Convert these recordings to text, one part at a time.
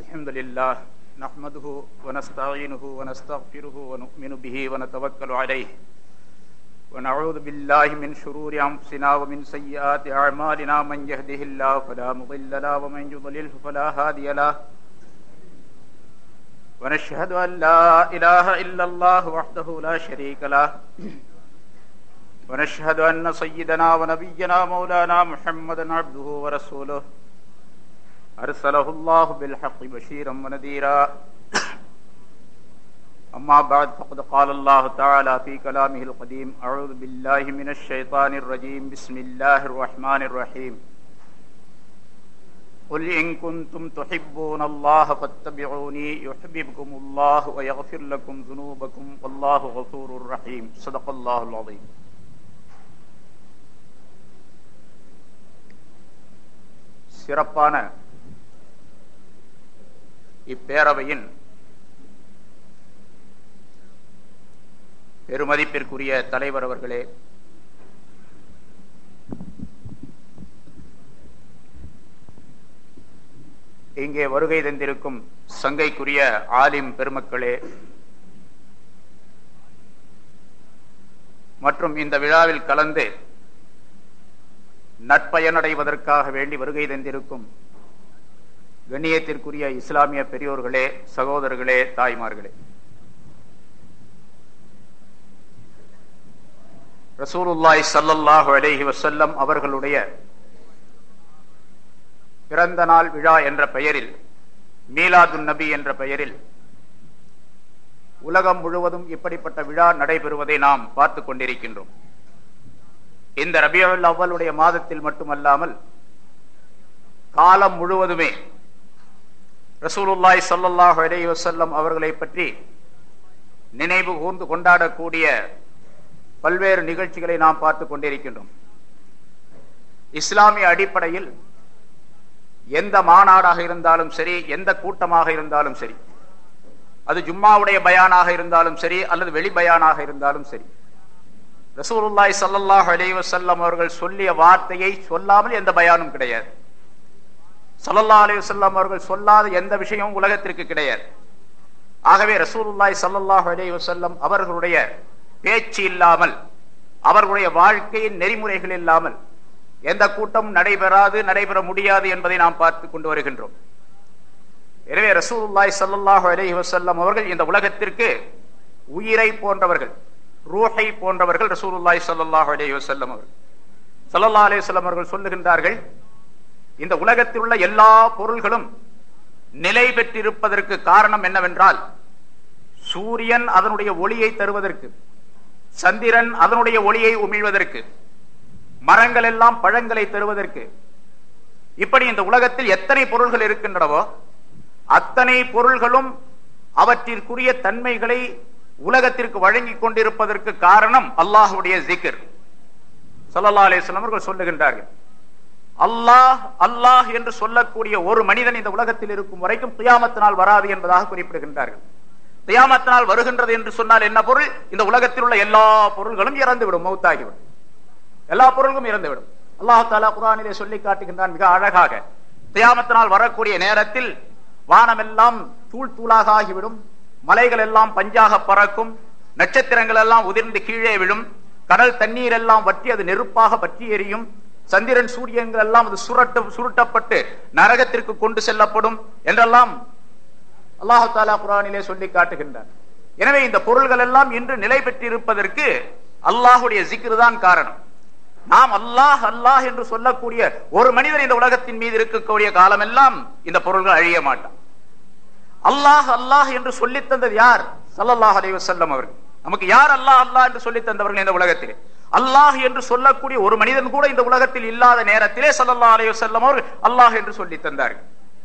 الحمد لله نحمده ونستعينه ونستغفره ونؤمن به ونتوكل عليه ونعوذ بالله من شرور أنفسنا ومن سيئات أعمالنا من يهده الله فلا مضل له ومن يضلله فلا هادي له ونشهد أن لا إله إلا الله وحده لا شريك له ونشهد أن سيدنا ونبينا مولانا محمدا عبده ورسوله أرسله الله بالحق بشيرا ونذيرا أما بعد فقد قال الله تعالى في كلامه القديم أعوذ بالله من الشيطان الرجيم بسم الله الرحمن الرحيم قل إن كنتم تحبون الله فاتبعوني يحببكم الله ويغفر لكم ذنوبكم والله غفور رحيم صدق الله العظيم சிறப்பான இப்பேரவையின் பெருமதிப்பிற்குரிய தலைவர் அவர்களே இங்கே வருகை தந்திருக்கும் சங்கைக்குரிய ஆலிம் பெருமக்களே மற்றும் இந்த விழாவில் கலந்து நட்பயனடைவதற்காக வேண்டி வருகை தந்திருக்கும் கண்ணியத்திற்குரிய இஸ்லாமிய பெரியோர்களே சகோதரர்களே தாய்மார்களே ரசூலுல்லாய் சல்லல்லாஹு அலேஹி வசல்லம் அவர்களுடைய பிறந்த நாள் விழா என்ற பெயரில் மீலாதுன் நபி என்ற பெயரில் உலகம் முழுவதும் இப்படிப்பட்ட விழா நடைபெறுவதை நாம் பார்த்து கொண்டிருக்கின்றோம் இந்த ரபியுல் அவ்வளுடைய மாதத்தில் மட்டுமல்லாமல் காலம் முழுவதுமே ரசூலுல்லாய் சல்லாஹு அலே வசல்லம் அவர்களை பற்றி நினைவு கூர்ந்து கொண்டாடக்கூடிய பல்வேறு நிகழ்ச்சிகளை நாம் பார்த்து கொண்டிருக்கின்றோம் இஸ்லாமிய அடிப்படையில் எந்த மாநாடாக இருந்தாலும் சரி எந்த கூட்டமாக இருந்தாலும் சரி அது ஜும்மாவுடைய பயானாக இருந்தாலும் சரி அல்லது வெளி பயானாக இருந்தாலும் சரி ரசூலுல்லாய் சல்லாஹ் அலி வசல்லம் அவர்கள் சொல்லிய வார்த்தையை சொல்லாமல் எந்த பயானும் கிடையாது சல்லல்லா அலி வல்லம் அவர்கள் சொல்லாத எந்த விஷயமும் உலகத்திற்கு கிடையாது ஆகவே ரசூலுல்லாய் சல்லாஹ் அலி வசல்லம் அவர்களுடைய பேச்சு இல்லாமல் அவர்களுடைய வாழ்க்கையின் நெறிமுறைகள் இல்லாமல் எந்த கூட்டம் நடைபெறாது நடைபெற முடியாது என்பதை நாம் பார்த்து கொண்டு வருகின்றோம் எனவே ரசூலுல்லாய் சல்லாஹ் அலி வசல்லம் அவர்கள் இந்த உலகத்திற்கு உயிரை போன்றவர்கள் ரூஹை போன்றவர்கள் ரசூலுல்லாய் சல்லாஹ் அலி வசல்லம் அவர்கள் சல்லல்லா அலி வல்லம் அவர்கள் சொல்லுகின்றார்கள் இந்த உலகத்தில் உள்ள எல்லா பொருள்களும் நிலை பெற்றிருப்பதற்கு காரணம் என்னவென்றால் சூரியன் அதனுடைய ஒளியை தருவதற்கு சந்திரன் அதனுடைய ஒளியை உமிழ்வதற்கு மரங்கள் எல்லாம் பழங்களை தருவதற்கு இப்படி இந்த உலகத்தில் எத்தனை பொருள்கள் இருக்கின்றனவோ அத்தனை பொருள்களும் அவற்றிற்குரிய தன்மைகளை உலகத்திற்கு வழங்கி கொண்டிருப்பதற்கு காரணம் அல்லாஹுடைய ஜிகர் சல்லா அலிஸ்லாம் அவர்கள் சொல்லுகின்றார்கள் அல்லாஹ் அல்லாஹ் என்று சொல்லக்கூடிய ஒரு மனிதன் இந்த உலகத்தில் இருக்கும் வரைக்கும் துயாமத்தினால் வராது என்பதாக குறிப்பிடுகின்றார்கள் தியாமத்தினால் வருகின்றது என்று சொன்னால் என்ன பொருள் இந்த உலகத்தில் உள்ள எல்லா பொருள்களும் இறந்துவிடும் மௌத்தாகிவிடும் எல்லா பொருள்களும் இறந்துவிடும் அல்லாஹு தாலா குரானிலே சொல்லி காட்டுகின்றான் மிக அழகாக தியாமத்தினால் வரக்கூடிய நேரத்தில் வானமெல்லாம் தூள் தூளாக ஆகிவிடும் மலைகள் எல்லாம் பஞ்சாக பறக்கும் நட்சத்திரங்கள் எல்லாம் உதிர்ந்து கீழே விழும் கடல் தண்ணீர் எல்லாம் வற்றி அது நெருப்பாக பற்றி எரியும் சந்திரன் சூரியன்கள் எல்லாம் அது சுரட்டு சுருட்டப்பட்டு நரகத்திற்கு கொண்டு செல்லப்படும் என்றெல்லாம் அல்லாஹு தாலா குரானிலே சொல்லி காட்டுகின்றார் எனவே இந்த பொருள்கள் எல்லாம் இன்று நிலை பெற்றிருப்பதற்கு அல்லாஹுடைய ஜிக்ரு தான் காரணம் நாம் அல்லாஹ் அல்லாஹ் என்று சொல்லக்கூடிய ஒரு மனிதன் இந்த உலகத்தின் மீது இருக்கக்கூடிய காலம் எல்லாம் இந்த பொருள்கள் அழிய மாட்டான் அல்லாஹ் அல்லாஹ் என்று சொல்லி தந்தது யார் சல்லல்லாஹ் அலி வசல்லம் அவர்கள் நமக்கு யார் அல்லாஹ் அல்லாஹ் என்று சொல்லி தந்தவர்கள் இந்த உலகத்திலே அல்லாஹ் என்று சொல்லக்கூடிய ஒரு மனிதன் கூட இந்த உலகத்தில் இல்லாத நேரத்திலே சல்லல்லா அலி வசல்லம் அவர்கள் அல்லாஹ் என்று சொல்லி தந்தார்கள்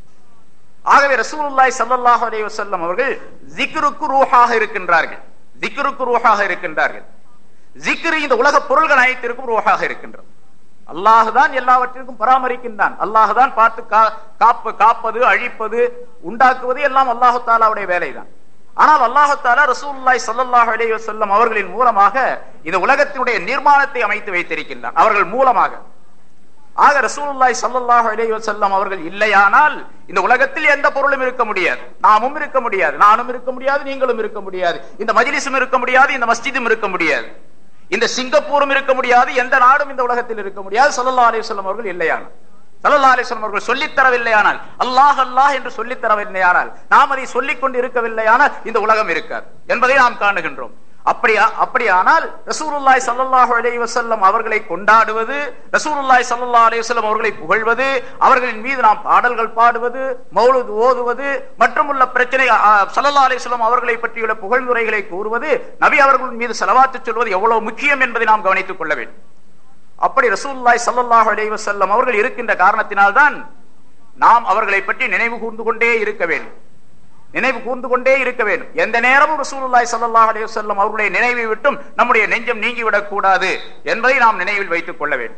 ஆகவே ரசூலுல்லாய் சல்லாஹ் அலி வசல்லம் அவர்கள் ஜிக்ருக்கு ரூஹாக இருக்கின்றார்கள் ஜிக்ருக்கு ரூஹாக இருக்கின்றார்கள் ஜிக்ரு இந்த உலக பொருள்கள் அனைத்திற்கும் ரூஹாக இருக்கின்றது அல்லாஹுதான் எல்லாவற்றிற்கும் பராமரிக்கின்றான் அல்லாஹுதான் பார்த்து காப்பு காப்பது அழிப்பது உண்டாக்குவது எல்லாம் அல்லாஹு தாலாவுடைய வேலைதான் ஆனால் அல்லாஹு தாலா ரசூல்லாய் சல்லாஹ் அலி வசல்லம் அவர்களின் மூலமாக இந்த உலகத்தினுடைய நிர்மாணத்தை அமைத்து வைத்திருக்கின்றான் அவர்கள் மூலமாக ஆக ரசூலுல்லாய் சல்லல்லாஹு அலைஹி வஸல்லம் அவர்கள் இல்லையானால் இந்த உலகத்தில் எந்த பொருளும் இருக்க முடியாது நாமும் இருக்க முடியாது நானும் இருக்க முடியாது நீங்களும் இருக்க முடியாது இந்த மஜ்லிஸும் இருக்க முடியாது இந்த மஸ்ஜிதும் இருக்க முடியாது இந்த சிங்கப்பூரும் இருக்க முடியாது எந்த நாடும் இந்த உலகத்தில் இருக்க முடியாது சல்லல்லாஹு அலைஹி வஸல்லம் அவர்கள் இல்லையானால் சல்லல்லாஹு அலைஹி வஸல்லம் அவர்கள் சொல்லித் தரவில்லையானால் அல்லாஹ் அல்லாஹ் என்று சொல்லித் தரவில்லையானால் நாம் அதை சொல்லிக் கொண்டு இருக்கவில்லையானால் இந்த உலகம் இருக்காது என்பதை நாம் காணுகின்றோம் அப்படியா அப்படியானால் ரசூலுல்லாய் சல்லல்லாஹு அலைஹி வஸல்லம் அவர்களை கொண்டாடுவது ரசூலுல்லாய் சல்லல்லாஹு அலைஹி வஸல்லம் அவர்களை புகழ்வது அவர்களின் மீது நாம் பாடல்கள் பாடுவது மௌலுத் ஓதுவது மற்றும் உள்ள பிரச்சனை சல்லல்லாஹு அலைஹி வஸல்லம் அவர்களை பற்றியுள்ள புகழ்ந்துரைகளை கூறுவது நபி அவர்களின் மீது செலவாத்து சொல்வது எவ்வளவு முக்கியம் என்பதை நாம் கவனித்துக் கொள்ள வேண்டும் அப்படி ரசூலுல்லாய் சல்லல்லாஹு அலைஹி வஸல்லம் அவர்கள் இருக்கின்ற காரணத்தினால்தான் நாம் அவர்களை பற்றி நினைவு கூர்ந்து கொண்டே இருக்க வேண்டும் நினைவு கூர்ந்து கொண்டே இருக்க வேண்டும் எந்த நேரமும் ரசூலுல்லாய் சல்லல்லாஹு அலைஹி வஸல்லம் அவருடைய நினைவை விட்டும் நம்முடைய நெஞ்சம் நீங்கிவிடக் கூடாது என்பதை நாம் நினைவில் வைத்துக் கொள்ள வேண்டும்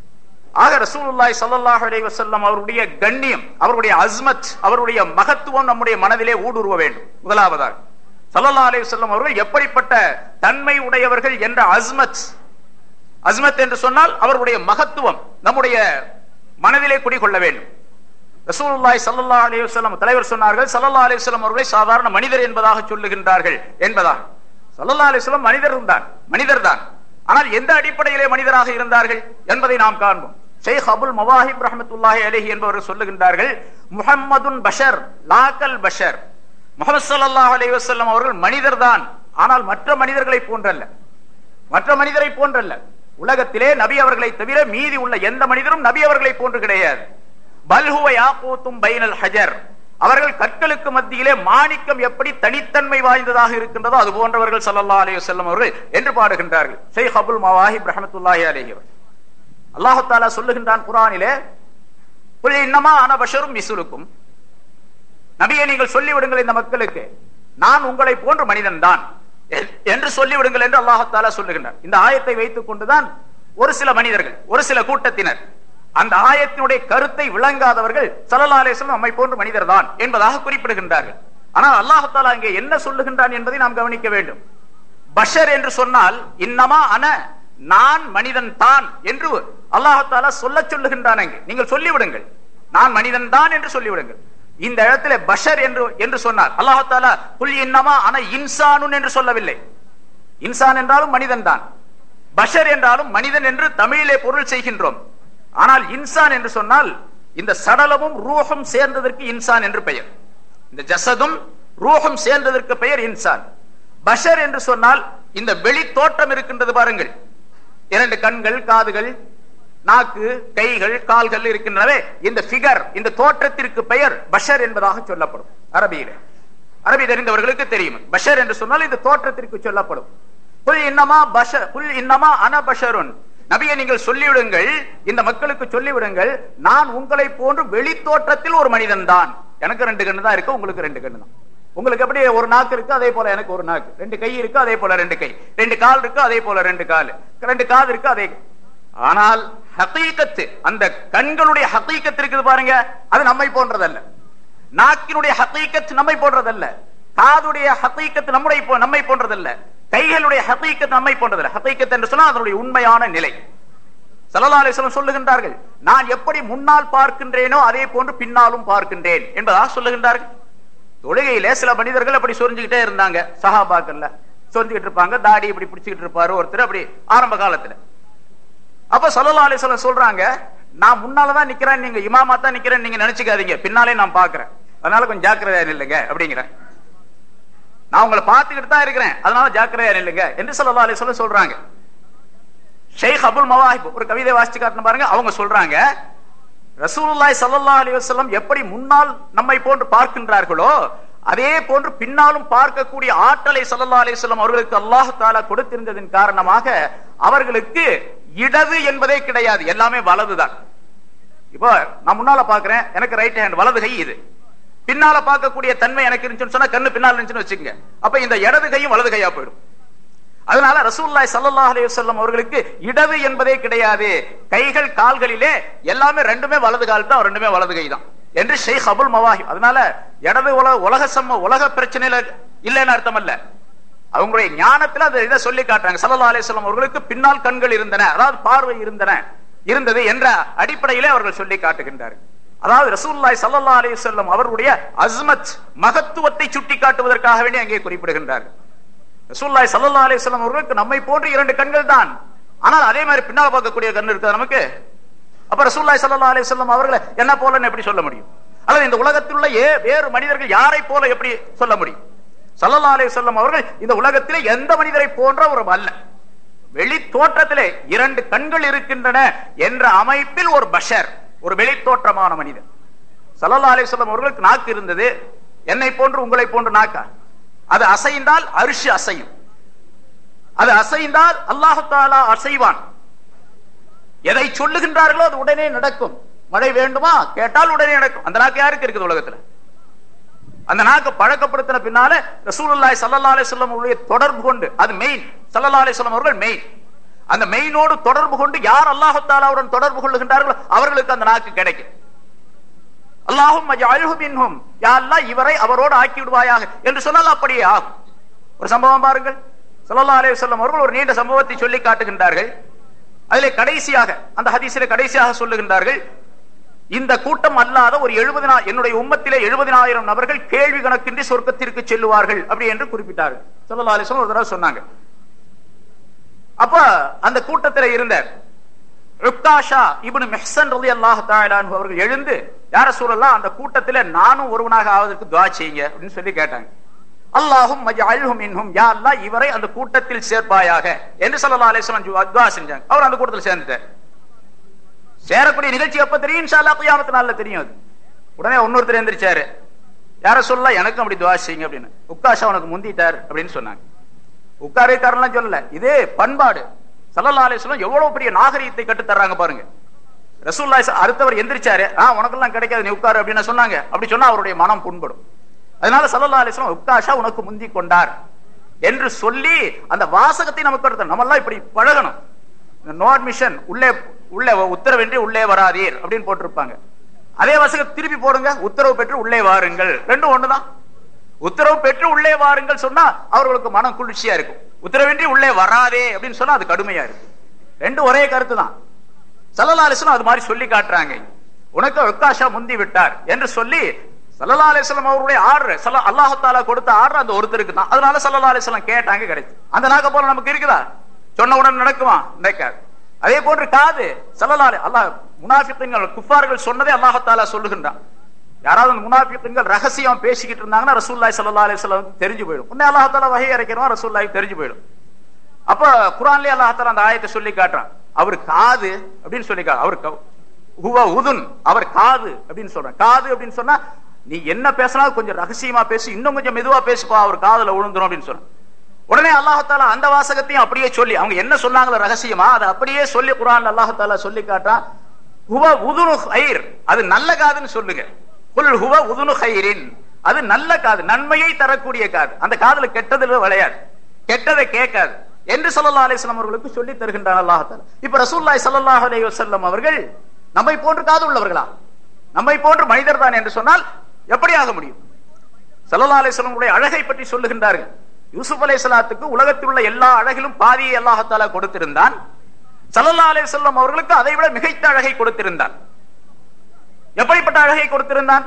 ஆக ரசூலுல்லாய் சல்லல்லாஹு அலைஹி வஸல்லம் அவருடைய கண்ணியம் அவருடைய அஸ்மத் அவருடைய மகத்துவம் நம்முடைய மனதிலே ஊடுருவ வேண்டும் முதலாவதாக சல்லல்லாஹு அலைஹி வஸல்லம் அவர்கள் எப்படிப்பட்ட தன்மை உடையவர்கள் என்ற அஸ்மத் அஸ்மத் என்று சொன்னால் அவருடைய மகத்துவம் நம்முடைய மனதிலே குடிகொள்ள வேண்டும் ரசூலுல்லாய் சல்லல்லாஹு அலைஹி வஸல்லம் தலைவர் சொன்னார்கள் சல்லல்லாஹு அலைஹி வஸல்லம் அவர்களை சாதாரண மனிதர் என்பதாக சொல்லுகின்றார்கள் என்பதாக சல்லல்லாஹு அலைஹி வஸல்லம் மனிதர் தான் மனிதர் தான் ஆனால் எந்த அடிப்படையிலே மனிதராக இருந்தார்கள் என்பதை நாம் காண்போம் ஷேக் அபுல் மவாஹிப் ரஹமத்துல்லாஹி அலைஹி என்பவர்கள் சொல்லுகின்றார்கள் முஹம்மதுன் பஷர் லாக்கல் பஷர் முகமது சல்லல்லாஹு அலைஹி வஸல்லம் அவர்கள் மனிதர் தான் ஆனால் மற்ற மனிதர்களை போன்றல்ல மற்ற மனிதரை போன்றல்ல உலகத்திலே நபி அவர்களை தவிர மீதி உள்ள எந்த மனிதரும் நபி அவர்களை போன்று கிடையாது பல்ஹுவ யாக்கூத்தும் பைனல் ஹஜர் அவர்கள் கற்களுக்கு மத்தியிலே மாணிக்கம் எப்படி தனித்தன்மை வாய்ந்ததாக இருக்கின்றதோ அது போன்றவர்கள் சல்லல்லா அலைஹி வஸல்லம் அவர்கள் என்று பாடுகின்றார்கள் ஷேக் அபுல் மவாஹிப் ரஹமத்துல்லாஹி அலைஹி அல்லாஹு தாலா சொல்லுகின்றான் குரானிலே குல் இன்னமா அன பஷரும் மிசுலுக்கும் நபியை நீங்கள் சொல்லிவிடுங்கள் இந்த மக்களுக்கு நான் உங்களை போன்ற மனிதன் தான் என்று சொல்லிவிடுங்கள் என்று அல்லாஹாலா சொல்லுகின்றார் இந்த ஆயத்தை வைத்துக் கொண்டுதான் ஒரு சில மனிதர்கள் ஒரு சில கூட்டத்தினர் அந்த ஆயத்தினுடைய கருத்தை விளங்காதவர்கள் சல்லா அலிஸ்லாம் நம்மை போன்ற மனிதர் தான் என்பதாக குறிப்பிடுகின்றார்கள் ஆனால் அல்லாஹாலா இங்கே என்ன சொல்லுகின்றான் என்பதை நாம் கவனிக்க வேண்டும் பஷர் என்று சொன்னால் இன்னமா அன நான் மனிதன் தான் என்று அல்லாஹாலா சொல்ல சொல்லுகின்றான் அங்கே நீங்கள் சொல்லிவிடுங்கள் நான் மனிதன் தான் என்று சொல்லிவிடுங்கள் இந்த இடத்துல பஷர் என்று என்று சொன்னார் அல்லாஹாலா புல் இன்னமா அன இன்சானுன் என்று சொல்லவில்லை இன்சான் என்றாலும் மனிதன் தான் பஷர் என்றாலும் மனிதன் என்று தமிழிலே பொருள் செய்கின்றோம் ஆனால் இன்சான் என்று சொன்னால் இந்த சடலமும் ரூஹும் சேர்ந்ததற்கு இன்சான் என்று பெயர் இந்த ஜசதும் ரூஹும் சேர்ந்ததற்கு பெயர் இன்சான் பஷர் என்று சொன்னால் இந்த வெளி தோற்றம் இருக்கின்றது பாருங்கள் இரண்டு கண்கள் காதுகள் நாக்கு கைகள் கால்கள் இருக்கின்றனவே இந்த பிகர் இந்த தோற்றத்திற்கு பெயர் பஷர் என்பதாக சொல்லப்படும் அரபியில அரபி தெரிந்தவர்களுக்கு தெரியும் பஷர் என்று சொன்னால் இந்த தோற்றத்திற்கு சொல்லப்படும் புல் இன்னமா பஷர் புல் இன்னமா அனபஷருன் நபியை நீங்கள் சொல்லிவிடுங்கள் இந்த மக்களுக்கு சொல்லிவிடுங்கள் நான் உங்களை போன்று வெளி தோற்றத்தில் ஒரு மனிதன் தான் எனக்கு ரெண்டு கண்ணு தான் இருக்கு உங்களுக்கு ரெண்டு கண்ணு தான் உங்களுக்கு எப்படி ஒரு நாக்கு இருக்கு அதே போல எனக்கு ஒரு நாக்கு ரெண்டு கை இருக்கு அதே போல ரெண்டு கை ரெண்டு கால் இருக்கு அதே போல ரெண்டு கால் ரெண்டு காது இருக்கு அதே ஆனால் ஹகீக்கத்து அந்த கண்களுடைய ஹகீக்கத்து இருக்குது பாருங்க அது நம்மை போன்றதல்ல நாக்கினுடைய ஹகீக்கத்து நம்மை போன்றதல்ல காதுடைய ஹகீக்கத்து நம்முடைய நம்மை போன்றதல்ல கைகளுடைய ஹகீக்கத்து நம்மை போன்றதல்ல ஹகீக்கத்து என்று சொன்னால் அதனுடைய உண்மையான நிலை சல்லா அலிஸ்லம் சொல்லுகின்றார்கள் நான் எப்படி முன்னால் பார்க்கின்றேனோ அதே போன்று பின்னாலும் பார்க்கின்றேன் என்பதாக சொல்லுகின்றார்கள் தொழுகையில சில மனிதர்கள் அப்படி சொரிஞ்சுக்கிட்டே இருந்தாங்க சஹாபாக்கள்ல சொரிஞ்சுக்கிட்டு இருப்பாங்க தாடி இப்படி பிடிச்சுக்கிட்டு இருப்பாரு ஒருத்தர் அப்படி ஆரம்ப காலத்துல அப்ப சல்லா அலிஸ்லம் சொல்றாங்க நான் முன்னாலதான் நிக்கிறேன் நீங்க இமாமா தான் நிக்கிறேன் நீங்க நினைச்சுக்காதீங்க பின்னாலே நான் பாக்குறேன் அதனால கொஞ்சம் ஜாக்கிரதையா இல்லைங்க அப்படிங்கிறேன் நான் உங்களை பார்த்துக்கிட்டு தான் இருக்கிறேன் அதனால ஜாக்கிரதையா இல்லைங்க என்று சல்லா அலிஸ்லம் சொல்றாங்க ஷேக் அபுல் மவாஹிப் ஒரு கவிதை வாசிச்சு காட்டணும் பாருங்க அவங்க சொல்றாங்க ரசூலுல்லாய் சல்லா அலி வசல்லம் எப்படி முன்னால் நம்மை போன்று பார்க்கின்றார்களோ அதே போன்று பின்னாலும் பார்க்கக்கூடிய ஆற்றலை சல்லா அலிஸ்லாம் அவர்களுக்கு அல்லாஹு தாலா கொடுத்திருந்ததன் காரணமாக அவர்களுக்கு இடது என்பதே கிடையாது எல்லாமே வலதுதான் இப்போ நான் முன்னால பாக்குறேன் எனக்கு ரைட் ஹேண்ட் வலது கை இது பின்னால பார்க்கக்கூடிய தன்மை எனக்கு இருந்துச்சுன்னு சொன்னா கண்ணு பின்னால் இருந்துச்சுன்னு வச்சுக்கோங்க அப்ப இந்த இடது கையும் வலது கையா போயிடும் அதனால ரசூல்லாய் சல்லாஹ் அலி வல்லம் அவர்களுக்கு இடது என்பதே கிடையாது கைகள் கால்களிலே எல்லாமே ரெண்டுமே வலது கால் தான் ரெண்டுமே வலது கை தான் என்று ஷேக் அபுல் மவாஹி அதனால இடது உலக உலக சம்ம உலக பிரச்சனையில இல்லைன்னு அர்த்தம் அல்ல அவங்களுடைய ஞானத்துல அதை இதை சொல்லி காட்டுறாங்க சல்லா அலிஸ்லாம் அவர்களுக்கு பின்னால் கண்கள் இருந்தன அதாவது பார்வை இருந்தன இருந்தது என்ற அடிப்படையிலே அவர்கள் சொல்லி காட்டுகின்றார்கள் அதாவது ரசூல்லாய் சல்லா அலி சொல்லம் அவர்களுடைய அஸ்மத் மகத்துவத்தை சுட்டி காட்டுவதற்காக வேண்டி அங்கே குறிப்பிடுகின்றார்கள் ரசூல்லாய் சல்லா அலி சொல்லம் அவர்களுக்கு நம்மை போன்று இரண்டு கண்கள் தான் ஆனால் அதே மாதிரி பின்னால் பார்க்கக்கூடிய கண் இருக்குது நமக்கு அப்ப ரசூல்லாய் சல்லா அலி சொல்லம் அவர்களை என்ன போலன்னு எப்படி சொல்ல முடியும் அல்லது இந்த உலகத்தில் உள்ள ஏ வேறு மனிதர்கள் யாரை போல எப்படி சொல்ல முடியும் சல்லல்லா அலி சொல்லம் அவர்கள் இந்த உலகத்திலே எந்த மனிதரை போன்ற ஒரு அல்ல வெளி தோற்றத்திலே இரண்டு கண்கள் இருக்கின்றன என்ற அமைப்பில் ஒரு பஷர் ஒரு வெளி தோற்றமான மனிதன் சல்லல்லா அலி சொல்லம் அவர்களுக்கு நாக்கு இருந்தது என்னை போன்று உங்களை போன்று நாக்கா அது அசைந்தால் அரிசி அசையும் அது அசைந்தால் அல்லாஹு தாலா அசைவான் எதை சொல்லுகின்றார்களோ அது உடனே நடக்கும் மழை வேண்டுமா கேட்டால் உடனே நடக்கும் அந்த நாக்கு யாருக்கு இருக்குது உலகத்துல அந்த நாக்கு பழக்கப்படுத்தின பின்னால ரசூலுல்லாய் சல்லா அலிஸ்லாம் அவருடைய தொடர்பு கொண்டு அது மெயின் சல்லா அலிஸ்லாம் அவர்கள் மெயின் அந்த மெயினோடு தொடர்பு கொண்டு யார் அல்லாஹு தாலாவுடன் தொடர்பு கொள்ளுகின்றார்களோ அவர்களுக்கு அந்த நாக்கு கிடைக்கும் அல்லாஹும் அழுகும் யாரெல்லாம் இவரை அவரோடு ஆக்கி விடுவாயாக என்று சொன்னால் அப்படியே ஆகும் ஒரு சம்பவம் பாருங்கள் சல்லா அலிவல்லம் அவர்கள் ஒரு நீண்ட சம்பவத்தை சொல்லி காட்டுகின்றார்கள் அதிலே கடைசியாக அந்த ஹதீசிலே கடைசியாக சொல்லுகின்றார்கள் இந்த கூட்டம் அல்லாத ஒரு எழுபதினா என்னுடைய உம்மத்திலே எழுபதினாயிரம் நபர்கள் கேள்வி கணக்கின்றி சொர்க்கத்திற்கு செல்லுவார்கள் அப்படி என்று குறிப்பிட்டார்கள் சல்லா அலிஸ்லாம் ஒரு தடவை சொன்னாங்க அப்ப அந்த கூட்டத்தில் இருந்த ருக்காஷா இவனு மெஹ்சன் ரலி அல்லாஹ் தாயிலான் அவர்கள் எழுந்து யார சூழல்லாம் அந்த கூட்டத்தில் நானும் ஒருவனாக ஆவதற்கு துவா செய்யுங்க அப்படின்னு சொல்லி கேட்டாங்க அல்லாஹும் அல்ஹும் இன்னும் யா அல்லா இவரை அந்த கூட்டத்தில் சேர்ப்பாயாக என்று சல்லா அலிஸ்லாம் துவா செஞ்சாங்க அவர் அந்த கூட்டத்தில் சேர்ந்துட்டார் சேரக்கூடிய நிகழ்ச்சி எப்ப தெரியும் இன்ஷா கியாமத்து நாள்ல தெரியும் அது உடனே இன்னொருத்தர் எந்திரிச்சாரு யார சொல்லலாம் எனக்கும் அப்படி துவா செய்யுங்க அப்படின்னு உக்காஷா உனக்கு முந்திட்டார் அப்படின்னு சொன்னாங்க உட்காரேக்காரெல்லாம் சொல்லல இதே பண்பாடு சல்லல்லா அலிஸ்லாம் எவ்வளவு பெரிய நாகரீகத்தை கட்டு தர்றாங்க பாருங்க ரசூல்லா அடுத்தவர் எந்திரிச்சாரு ஆஹ் உனக்கெல்லாம் கிடைக்காது நீ உட்காரு அப்படின்னு சொன்னாங்க அப்படி சொன்னா அவருடைய மனம் புண்படும் அதனால சல்லல்லா அலிஸ்லாம் உட்காஷா உனக்கு முந்தி கொண்டார் என்று சொல்லி அந்த வாசகத்தை நமக்கு எடுத்த நம்ம எல்லாம் இப்படி பழகணும் நோ அட்மிஷன் உள்ளே உள்ளே உத்தரவின்றி உள்ளே வராதீர் அப்படின்னு போட்டிருப்பாங்க அதே வாசகம் திருப்பி போடுங்க உத்தரவு பெற்று உள்ளே வாருங்கள் ரெண்டும் ஒண்ணுதான் உத்தரவு பெற்று உள்ளே வாருங்கள் சொன்னா அவர்களுக்கு மனம் குளிர்ச்சியா இருக்கும் உத்தரவின்றி உள்ளே வராதே அப்படின்னு சொன்னா அது கடுமையா இருக்கு ரெண்டும் ஒரே கருத்து தான் சல்லலாலிசனம் அது மாதிரி சொல்லி காட்டுறாங்க உனக்கு விக்காஷா முந்தி விட்டார் என்று சொல்லி சல்லல்லா அலிஸ்லாம் அவருடைய ஆர்டர் சல்ல அல்லாஹாலா கொடுத்த ஆர்டர் அந்த ஒருத்தருக்கு தான் அதனால சல்லல்லா அலிஸ்லாம் கேட்டாங்க கிடைச்சு அந்த நாக்க போல நமக்கு இருக்குதா சொன்ன உடனே நடக்குமா நடக்காது அதே போன்று காது சல்லல்லா அல்லாஹ் முனாஃபித்தங்கள் குஃபார்கள் சொன்னதே அல்லாஹாலா சொல்லுகின்றான் யாராவது முனாஃபித்தங்கள் ரகசியம் பேசிக்கிட்டு இருந்தாங்கன்னா ரசூல்லாய் சல்லா அலிஸ்லாம் தெரிஞ்சு போயிடும் உடனே அல்லாஹாலா வகை இறக்கிறோம் ரசூல்லாய் தெரிஞ்சு போயிடும் அப்ப குரான்லயே அல்லாஹாலா அந்த ஆயத்தை சொல்லி காட்டுறான் அவர் காது அப்படின்னு சொல்லி அவர் ஹுவ உதுன் அவர் காது அப்படின்னு சொல்றேன் காது அப்படின்னு சொன்னா நீ என்ன பேசினாலும் கொஞ்சம் ரகசியமா பேசி இன்னும் கொஞ்சம் மெதுவா பேசுப்பா அவர் காதுல விழுந்துரும் அப்படின்னு சொன்ன உடனே அல்லாஹால அந்த வாசகத்தையும் அப்படியே சொல்லி அவங்க என்ன சொன்னாங்களோ ரகசியமா அதை அப்படியே சொல்லி குரான் அல்லாஹால சொல்லி காட்டான் ஹுவ உதுனு ஹைர் அது நல்ல காதுன்னு சொல்லுங்க புல் ஹுவ உதுனு ஹைரின் அது நல்ல காது நன்மையை தரக்கூடிய காது அந்த காதுல கெட்டதுல விளையாது கெட்டதை கேட்காது என்று சல்லா அலிஸ்லாம் அவர்களுக்கு சொல்லி தருகின்றான் அல்லாஹால இப்ப ரசூல்லாய் சல்லாஹ் அலி வசல்லம் அவர்கள் நம்மை போன்று காது உள்ளவர்களா நம்மை போன்று மனிதர் தான் என்று சொன்னால் எப்படி ஆக முடியும் சல்லா அலிஸ்லமுடைய அழகை பற்றி சொல்லுகின்றார்கள் யூசுப் அலை சலாத்துக்கு உலகத்தில் உள்ள எல்லா அழகிலும் பாதியை அல்லாஹால கொடுத்திருந்தான் சல்லல்லா அலி சொல்லம் அவர்களுக்கு அதை விட மிகைத்த அழகை கொடுத்திருந்தான் எப்படிப்பட்ட அழகை கொடுத்திருந்தான்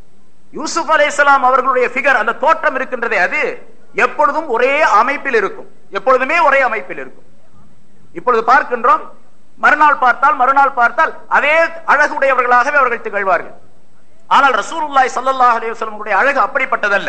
யூசுப் அலை அவர்களுடைய பிகர் அந்த தோற்றம் இருக்கின்றதே அது எப்பொழுதும் ஒரே அமைப்பில் இருக்கும் எப்பொழுதுமே ஒரே அமைப்பில் இருக்கும் இப்பொழுது பார்க்கின்றோம் மறுநாள் பார்த்தால் மறுநாள் பார்த்தால் அதே அழகுடையவர்களாகவே அவர்கள் திகழ்வார்கள் ஆனால் ரசூலுல்லாய் சல்லாஹ் அலையுடைய அழகு அப்படிப்பட்டதல்ல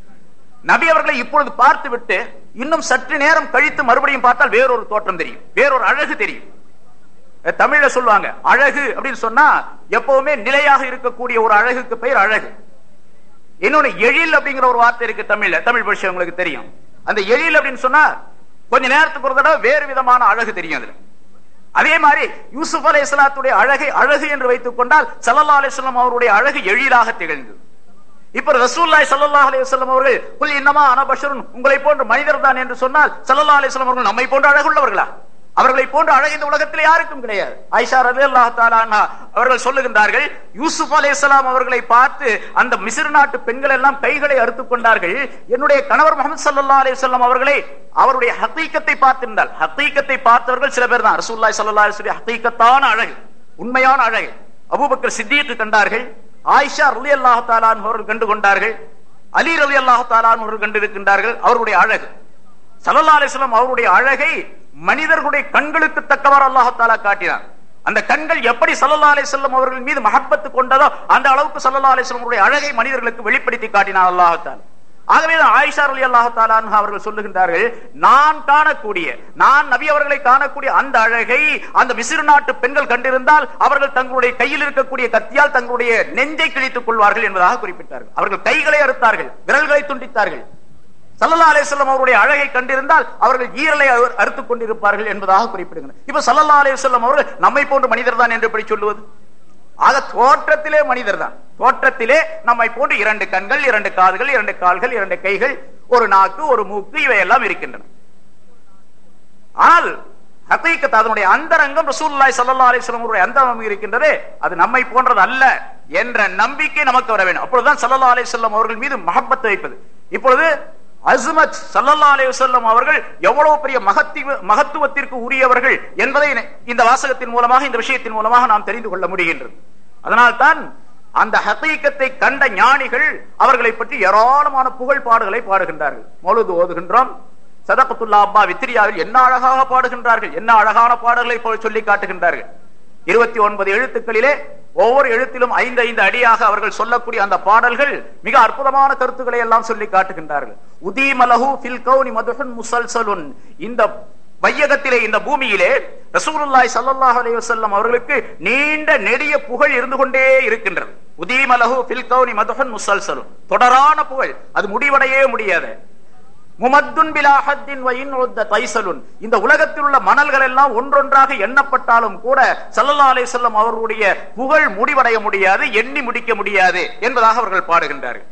நபி அவர்களை இப்பொழுது பார்த்து விட்டு இன்னும் சற்று நேரம் கழித்து மறுபடியும் பார்த்தால் வேறொரு தோற்றம் தெரியும் வேறொரு அழகு தெரியும் தமிழ்ல சொல்லுவாங்க அழகு அப்படின்னு சொன்னா எப்பவுமே நிலையாக இருக்கக்கூடிய ஒரு அழகுக்கு பெயர் அழகு இன்னொன்னு எழில் அப்படிங்கிற ஒரு வார்த்தை இருக்கு தமிழ்ல தமிழ் படிச்ச உங்களுக்கு தெரியும் அந்த எழில் அப்படின்னு சொன்னா கொஞ்ச நேரத்துக்கு ஒரு தடவை வேறு விதமான அழகு தெரியும் அதுல அதே மாதிரி யூசுப் அலை இஸ்லாத்துடைய அழகை அழகு என்று வைத்துக் கொண்டால் சல்லா அலிஸ்லாம் அவருடைய அழகு எழிலாக திகழ்ந்தது இப்ப ரசூல்லாய் சல்லா அலிஸ்லாம் அவர்கள் புல் இன்னமா அனபஷருன் உங்களை போன்ற மனிதர் தான் என்று சொன்னால் சல்லா அலிஸ்லாம் அவர்கள் நம்மை போன்ற அழகுள்ளவர்களா அவர்களை போன்ற அழகு இந்த உலகத்தில் யாருக்கும் கிடையாது ஐஷா ரவி அல்லாஹாலா அவர்கள் சொல்லுகின்றார்கள் யூசுப் அலையாம் அவர்களை பார்த்து அந்த மிசிறு நாட்டு பெண்கள் எல்லாம் கைகளை அறுத்துக் கொண்டார்கள் என்னுடைய கணவர் முகமது சல்லா அலிசல்லாம் அவர்களை அவருடைய ஹத்தீக்கத்தை பார்த்திருந்தால் ஹத்தீக்கத்தை பார்த்தவர்கள் சில பேர் தான் ரசூல்லாய் சல்லா அலி ஹத்தீக்கத்தான அழகு உண்மையான அழகு அபூபக்கர் சித்திக்கு கண்டார்கள் ஆயிஷா ரலி அல்லாஹாலான் அவர்கள் கண்டு கொண்டார்கள் அலி ரலி அல்லாஹாலான் அவர்கள் கண்டிருக்கின்றார்கள் அவருடைய அழகு சல்லா அலிஸ்லாம் அவருடைய அழகை மனிதர்களுடைய கண்களுக்கு தக்கவாறு அல்லாஹாலா காட்டினார் அந்த கண்கள் எப்படி சல்லா அலிஸ்லாம் அவர்கள் மீது மகப்பத்து கொண்டதோ அந்த அளவுக்கு சல்லா அலிஸ்லாம் அழகை மனிதர்களுக்கு வெளிப்படுத்தி காட்டினார் அல்லாஹால ஆகவே ஆயிஷா அலி அல்லாஹாலான் அவர்கள் சொல்லுகின்றார்கள் நான் காணக்கூடிய நான் நபி அவர்களை காணக்கூடிய அந்த அழகை அந்த மிசிறு நாட்டு பெண்கள் கண்டிருந்தால் அவர்கள் தங்களுடைய கையில் இருக்கக்கூடிய கத்தியால் தங்களுடைய நெஞ்சை கிழித்துக் கொள்வார்கள் என்பதாக குறிப்பிட்டார்கள் அவர்கள் கைகளை அறுத்தார்கள் விரல்களை துண்டித்தார்கள் சல்லல்லா அலிஸ்லாம் அவருடைய அழகை கண்டிருந்தால் அவர்கள் ஈரலை அறுத்துக் கொண்டிருப்பார்கள் என்பதாக குறிப்பிடுகிறார் இப்ப சல்லல்லா அலிஸ்லாம் அவர்கள் நம்மை போன்ற மனிதர் தான் என்று எப்படி சொல்லுவது ஆக தோற்றத்திலே மனிதர் தான் தோற்றத்திலே நம்மை போன்று இரண்டு கண்கள் இரண்டு காதுகள் இரண்டு கால்கள் இரண்டு கைகள் ஒரு நாக்கு ஒரு மூக்கு இவையெல்லாம் இருக்கின்றன ஆனால் ஹத்தீக்கத் அதனுடைய அந்தரங்கம் ரசூல்லாய் சல்லா அலிஸ்லாம் அந்தரங்கம் இருக்கின்றதே அது நம்மை போன்றது அல்ல என்ற நம்பிக்கை நமக்கு வர வேண்டும் அப்பொழுதுதான் சல்லா அலிஸ்லாம் அவர்கள் மீது மகப்பத்து வைப்பது இப்பொழுது அஸ்மத் சல்லல்லா அலி வல்லம் அவர்கள் எவ்வளவு பெரிய மகத்தி மகத்துவத்திற்கு உரியவர்கள் என்பதை இந்த வாசகத்தின் மூலமாக இந்த விஷயத்தின் மூலமாக நாம் தெரிந்து கொள்ள முடிகின்றது அதனால் தான் அந்த ஹத்தீக்கத்தை கண்ட ஞானிகள் அவர்களை பற்றி ஏராளமான புகழ் பாடுகளை பாடுகின்றார்கள் மொழுது ஓதுகின்றோம் சதகத்துல்லா அப்பா வித்திரியாவில் என்ன அழகாக பாடுகின்றார்கள் என்ன அழகான பாடல்களை சொல்லி காட்டுகின்றார்கள் இருபத்தி ஒன்பது எழுத்துக்களிலே ஒவ்வொரு எழுத்திலும் ஐந்து ஐந்து அடியாக அவர்கள் சொல்லக்கூடிய அந்த பாடல்கள் மிக அற்புதமான கருத்துக்களை எல்லாம் சொல்லி காட்டுகின்றார்கள் உதீமலஹு ஃபில் கௌனி மதுஹன் முசல்சலுன் இந்த வையகத்திலே இந்த பூமியிலே ரசூலுல்லாய் சல்லல்லாஹு அலைஹி வஸல்லம் அவர்களுக்கு நீண்ட நெடிய புகழ் இருந்து கொண்டே இருக்கின்றது உதீமலஹு ஃபில் கௌனி மதுஹன் முசல்சலுன் தொடரான புகழ் அது முடிவடையே முடியாது முமத்துன் பிலாஹத்தின் வயின் தைசலுன் இந்த உலகத்தில் உள்ள மணல்கள் எல்லாம் ஒன்றொன்றாக எண்ணப்பட்டாலும் கூட சல்லல்லா அலை செல்லம் அவர்களுடைய புகழ் முடிவடைய முடியாது எண்ணி முடிக்க முடியாது என்பதாக அவர்கள் பாடுகின்றார்கள்